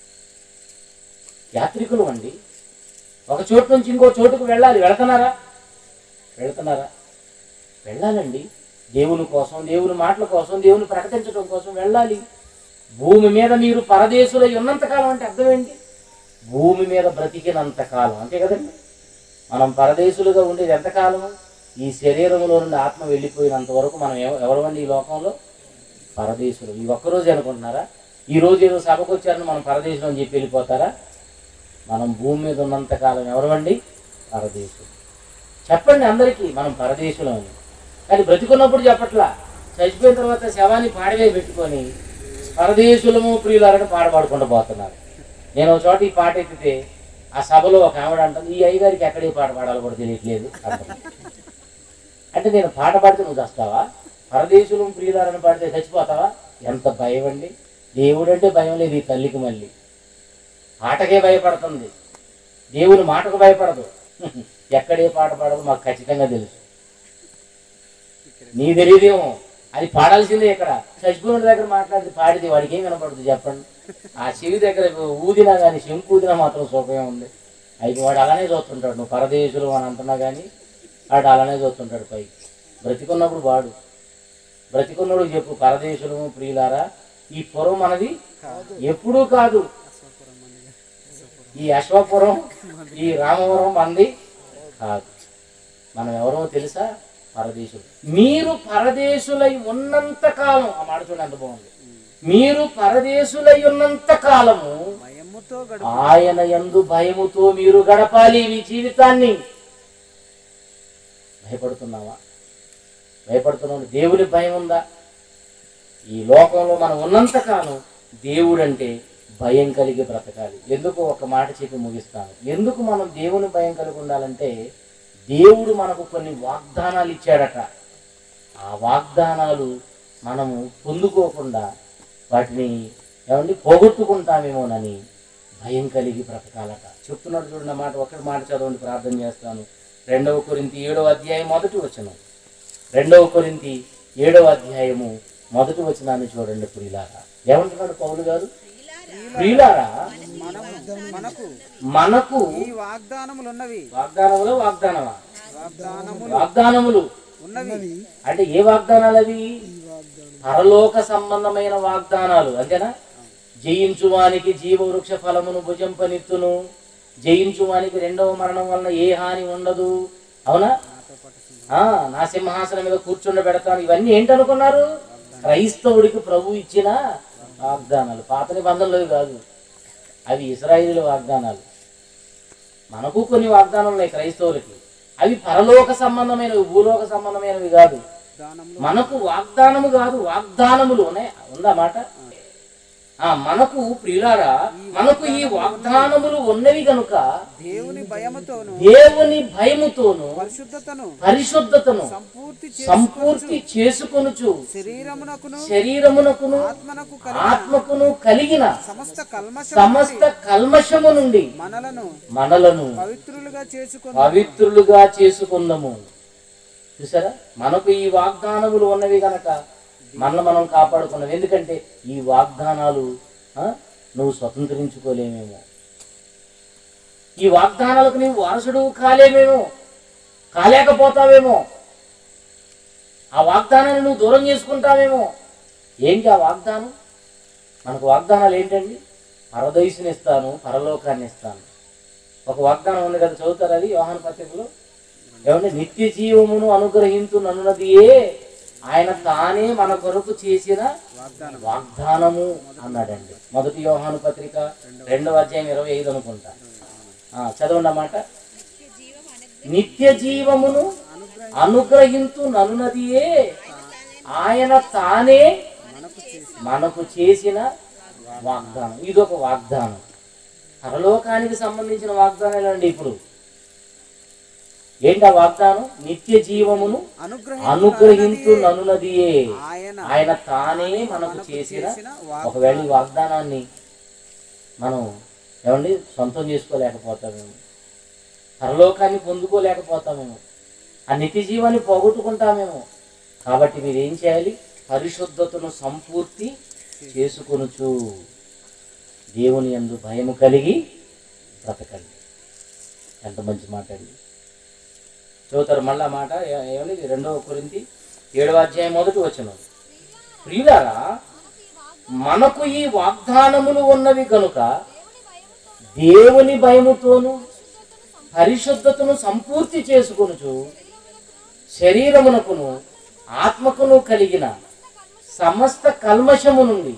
యాత్రికులు అండి ఒక చోటు నుంచి ఇంకో చోటుకు వెళ్ళాలి వెళుతున్నారా వెళుతున్నారా వెళ్ళాలండి దేవుని కోసం దేవుని మాటల కోసం దేవుని ప్రకటించడం కోసం వెళ్ళాలి భూమి మీద మీరు పరదేశులై ఉన్నంతకాలం అంటే అర్థం ఏంటి భూమి మీద బ్రతికినంత కాలం అంతే కదండి మనం పరదేశులుగా ఉండేది ఎంతకాలం ఈ శరీరంలో నుండి ఆత్మ వెళ్ళిపోయినంత వరకు మనం ఎవ- ఎవరమండి ఈ లోకంలో పరదేశులు ఈ ఒక్కరోజు అనుకుంటున్నారా ఈ రోజు ఏదో సభకు వచ్చారని మనం పరదేశం అని చెప్పి వెళ్ళిపోతారా మనం భూమి మీద ఉన్నంత కాలం ఎవరమండి పరదేశులు చెప్పండి అందరికీ మనం పరదేశులం అని కానీ బ్రతికున్నప్పుడు చెప్పట్లా చచ్చిపోయిన తర్వాత శవాన్ని పాడవే పెట్టుకొని పరదేశులము ప్రియులారని పాట పాడుకుంటూ పోతున్నారు నేను ఒక చోట ఈ పాట ఎత్తితే ఆ సభలో ఒక ఆవిడ అంటుంది ఈ అయ్యగారికి ఎక్కడే పాట పాడాలో కూడా తెలియట్లేదు అంటుంది. అంటే నేను పాట పాడితే నువ్వు చస్తావా పరదేశులం ప్రియులారని పాడితే చచ్చిపోతావా ఎంత భయం అండి దేవుడు అంటే భయం లేదు ఈ తల్లికి మళ్ళీ పాటకే భయపడుతుంది దేవుని మాటకు భయపడదు ఎక్కడే పాట పాడదు మాకు ఖచ్చితంగా తెలుసు నీ తెలియదేమో అది పాడాల్సిందే ఇక్కడ చచ్చిపోయిన దగ్గర మాట్లాడితే పాడితే వాడికి ఏం వినపడుతుంది చెప్పండి ఆ చెవి దగ్గర ఊదినా కానీ శంకు ఊదినా మాత్రం సుఖమే ఉంది అయితే వాడు అలానే చూస్తుంటాడు నువ్వు పరదేశులు అని అంటున్నా కానీ వాడు అలానే చూస్తుంటాడు పైకి బ్రతికున్నప్పుడు వాడు బ్రతికున్నప్పుడు చెప్పు పరదేశులు ప్రియులారా ఈ పురం మనది ఎప్పుడూ కాదు ఈ అశ్వపురం ఈ రామవరం మంది కాదు మనం ఎవరో తెలుసా పరదేశులు మీరు పరదేశులై ఉన్నంత కాలం ఆ మాట చూడండి ఎంత బాగుంది మీరు పరదేశులై ఉన్నంత కాలము భయముతో గడుపు ఆయన యందు భయముతో మీరు గడపాలి మీ జీవితాన్ని భయపడుతున్నావా భయపడుతున్నావు దేవుని భయం ఉందా ఈ లోకంలో మనం ఉన్నంత కాలం దేవుడు అంటే భయం కలిగి బ్రతకాలి ఎందుకు ఒక మాట చెప్పి ముగిస్తాను ఎందుకు మనం దేవుని భయం కలిగి ఉండాలంటే దేవుడు మనకు కొన్ని వాగ్దానాలు ఇచ్చాడట ఆ వాగ్దానాలు మనము పొందుకోకుండా వాటిని ఏమండి పోగొట్టుకుంటామేమోనని భయం కలిగి బ్రతకాలట చెప్తున్నాడు చూడండి ఆ మాట ఒక్కటి మాట చదవండి ప్రార్థన చేస్తాను రెండవ కొరింతి ఏడవ అధ్యాయం మొదటి వచనం రెండవ కొరింతి ఏడవ అధ్యాయము మొదటి వచనాన్ని చూడండి ప్రియులారా ఏమంటున్నాడు పౌలు గారు ప్రియులారా మనము మనకు మనకు ఈ వాగ్దానములు ఉన్నవి వాగ్దానములు వాగ్దానమా వాగ్దానములు వాగ్దానములు ఉన్నవి అంటే ఏ వాగ్దానాలు అవి పరలోక సంబంధమైన వాగ్దానాలు అంతేనా జయించువానికి జీవవృక్ష ఫలమును భుజంపనిత్తును జయించువానికి రెండవ మరణం వలన ఏ హాని ఉండదు అవునా ఆ నా సింహాసనం మీద కూర్చుండబెడతాను ఇవన్నీ ఏంటనుకున్నారు క్రైస్తవుడికి ప్రభు ఇచ్చిన వాగ్దానాలు పాత నిబంధనలు కాదు అవి ఇస్రాయిల్ వాగ్దానాలు మనకు కొన్ని వాగ్దానాలు ఉన్నాయి క్రైస్తవులకి అవి పరలోక సంబంధమైనవి భూలోక సంబంధమైనవి కాదు దానములు మనకు వాగ్దానము కాదు వాగ్దానములు ఉన్నాయి ఉందా మాట ఆ మనకు ప్రియులారా మనకు ఈ వాగ్దానములు ఉన్నవి కనుక దేవుని భయముతోను దేవుని భయముతోను పరిశుద్ధతను పరిశుద్ధతను సంపూర్తి చే సంపూర్తి చేసుకొనుచు శరీరమునకును శరీరమునకును ఆత్మనకు కలిగి ఆత్మకును కలిగిన సమస్త కల్మష సమస్త కల్మషము నుండి మనలను మనలను పవిత్రులుగా చేసుకొని పవిత్రులుగా చేసుకుందాము చూసారా మనకు ఈ వాగ్దానములు ఉన్నవి గనక మనల్ని మనం కాపాడుకున్నాం ఎందుకంటే ఈ వాగ్దానాలు ఆ, నువ్వు స్వతంత్రించుకోలేమేమో ఈ వాగ్దానాలకు నీవు వారసుడు కాలేమేమో కాలేకపోతావేమో ఆ వాగ్దానాన్ని నువ్వు దూరం చేసుకుంటావేమో ఏంటి ఆ వాగ్దానం మనకు వాగ్దానాలు ఏంటండి పరదయసుని ఇస్తాను పరలోకాన్ని ఇస్తాను ఒక వాగ్దానం ఉంది కదా చదువుతారు అది యోహాన పత్రికలో ఏమంటే నిత్య జీవమును అనుగ్రహించు నన్నున్నదియే ఆయన తానే మన కొరకు చేసిన వాగ్దానము అన్నాడండి మొదటి యోహాను పత్రిక రెండవ అధ్యాయం ఇరవై ఐదు అనుకుంటా ఆ, చదవండి అన్నమాట నిత్య జీవమును అనుగ్రహించు నన్నున్నదియే ఆయన తానే మనకు చేసిన వాగ్దానం ఇదొక వాగ్దానం పరలోకానికి సంబంధించిన వాగ్దానాలు అండి ఇప్పుడు ఏంటి ఆ వాగ్దానం నిత్య జీవమును అనుగ్రహం అనుగ్రహించు ననునదియే ఆయన ఆయన తానే మనకు చేసిన ఒకవేళ ఈ వాగ్దానాన్ని మనం ఏమండి సొంతం చేసుకోలేకపోతామేమో పరలోకాన్ని పొందుకోలేకపోతామేమో ఆ నిత్య జీవాన్ని పోగొట్టుకుంటామేమో కాబట్టి మీరు ఏం చేయాలి పరిశుద్ధతను సంపూర్తి చేసుకొనుచు దేవుని యందు భయము కలిగి బ్రతకండి ఎంత మంచి మాట అండి చదువుతారు మళ్ళా మాట ఏ- ఏమని రెండవ కొరింతి ఏడవ అధ్యాయం మొదటి వచనం ప్రియులారా మనకు ఈ వాగ్దానములు ఉన్నవి కనుక దేవుని భయముతోను పరిశుద్ధతను సంపూర్తి చేసుకొనుచు శరీరమునకును ఆత్మకును కలిగిన సమస్త కల్మషము నుండి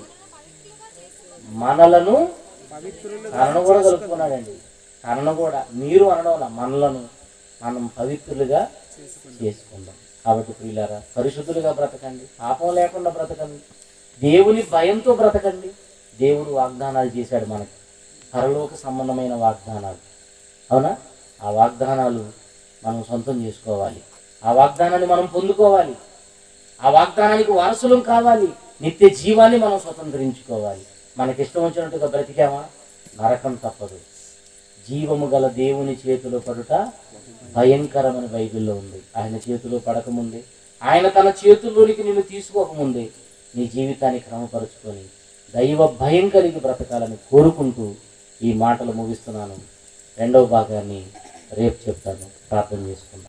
మనలను పవిత్రులు కరణ కూడా కలుపుకున్నాడండి కరణ కూడా మీరు అనడం వల్ల మనలను మనం పవిత్రులుగా చేసుకుందాం కాబట్టి ప్రియులారా పరిశుద్ధులుగా బ్రతకండి పాపం లేకుండా బ్రతకండి దేవుని భయంతో బ్రతకండి దేవుడు వాగ్దానాలు చేశాడు మనకి పరలోక సంబంధమైన వాగ్దానాలు అవునా ఆ వాగ్దానాలు మనం సొంతం చేసుకోవాలి ఆ వాగ్దానాన్ని మనం పొందుకోవాలి ఆ వాగ్దానానికి వారసులం కావాలి నిత్య జీవాన్ని మనం స్వతంత్రించుకోవాలి మనకి ఇష్టం వచ్చినట్టుగా బ్రతికామా నరకం తప్పదు జీవము గల దేవుని చేతిలో పడుట భయంకరమని బైబిల్లో ఉంది ఆయన చేతిలో పడకముందే ఆయన తన చేతుల్లోనికి నిన్ను తీసుకోకముందే నీ జీవితాన్ని క్రమపరుచుకొని దైవ భయం కలిగి బ్రతకాలని కోరుకుంటూ ఈ మాటలు ముగిస్తున్నాను రెండవ భాగాన్ని రేపు చెప్తాను ప్రార్థన చేసుకుందాం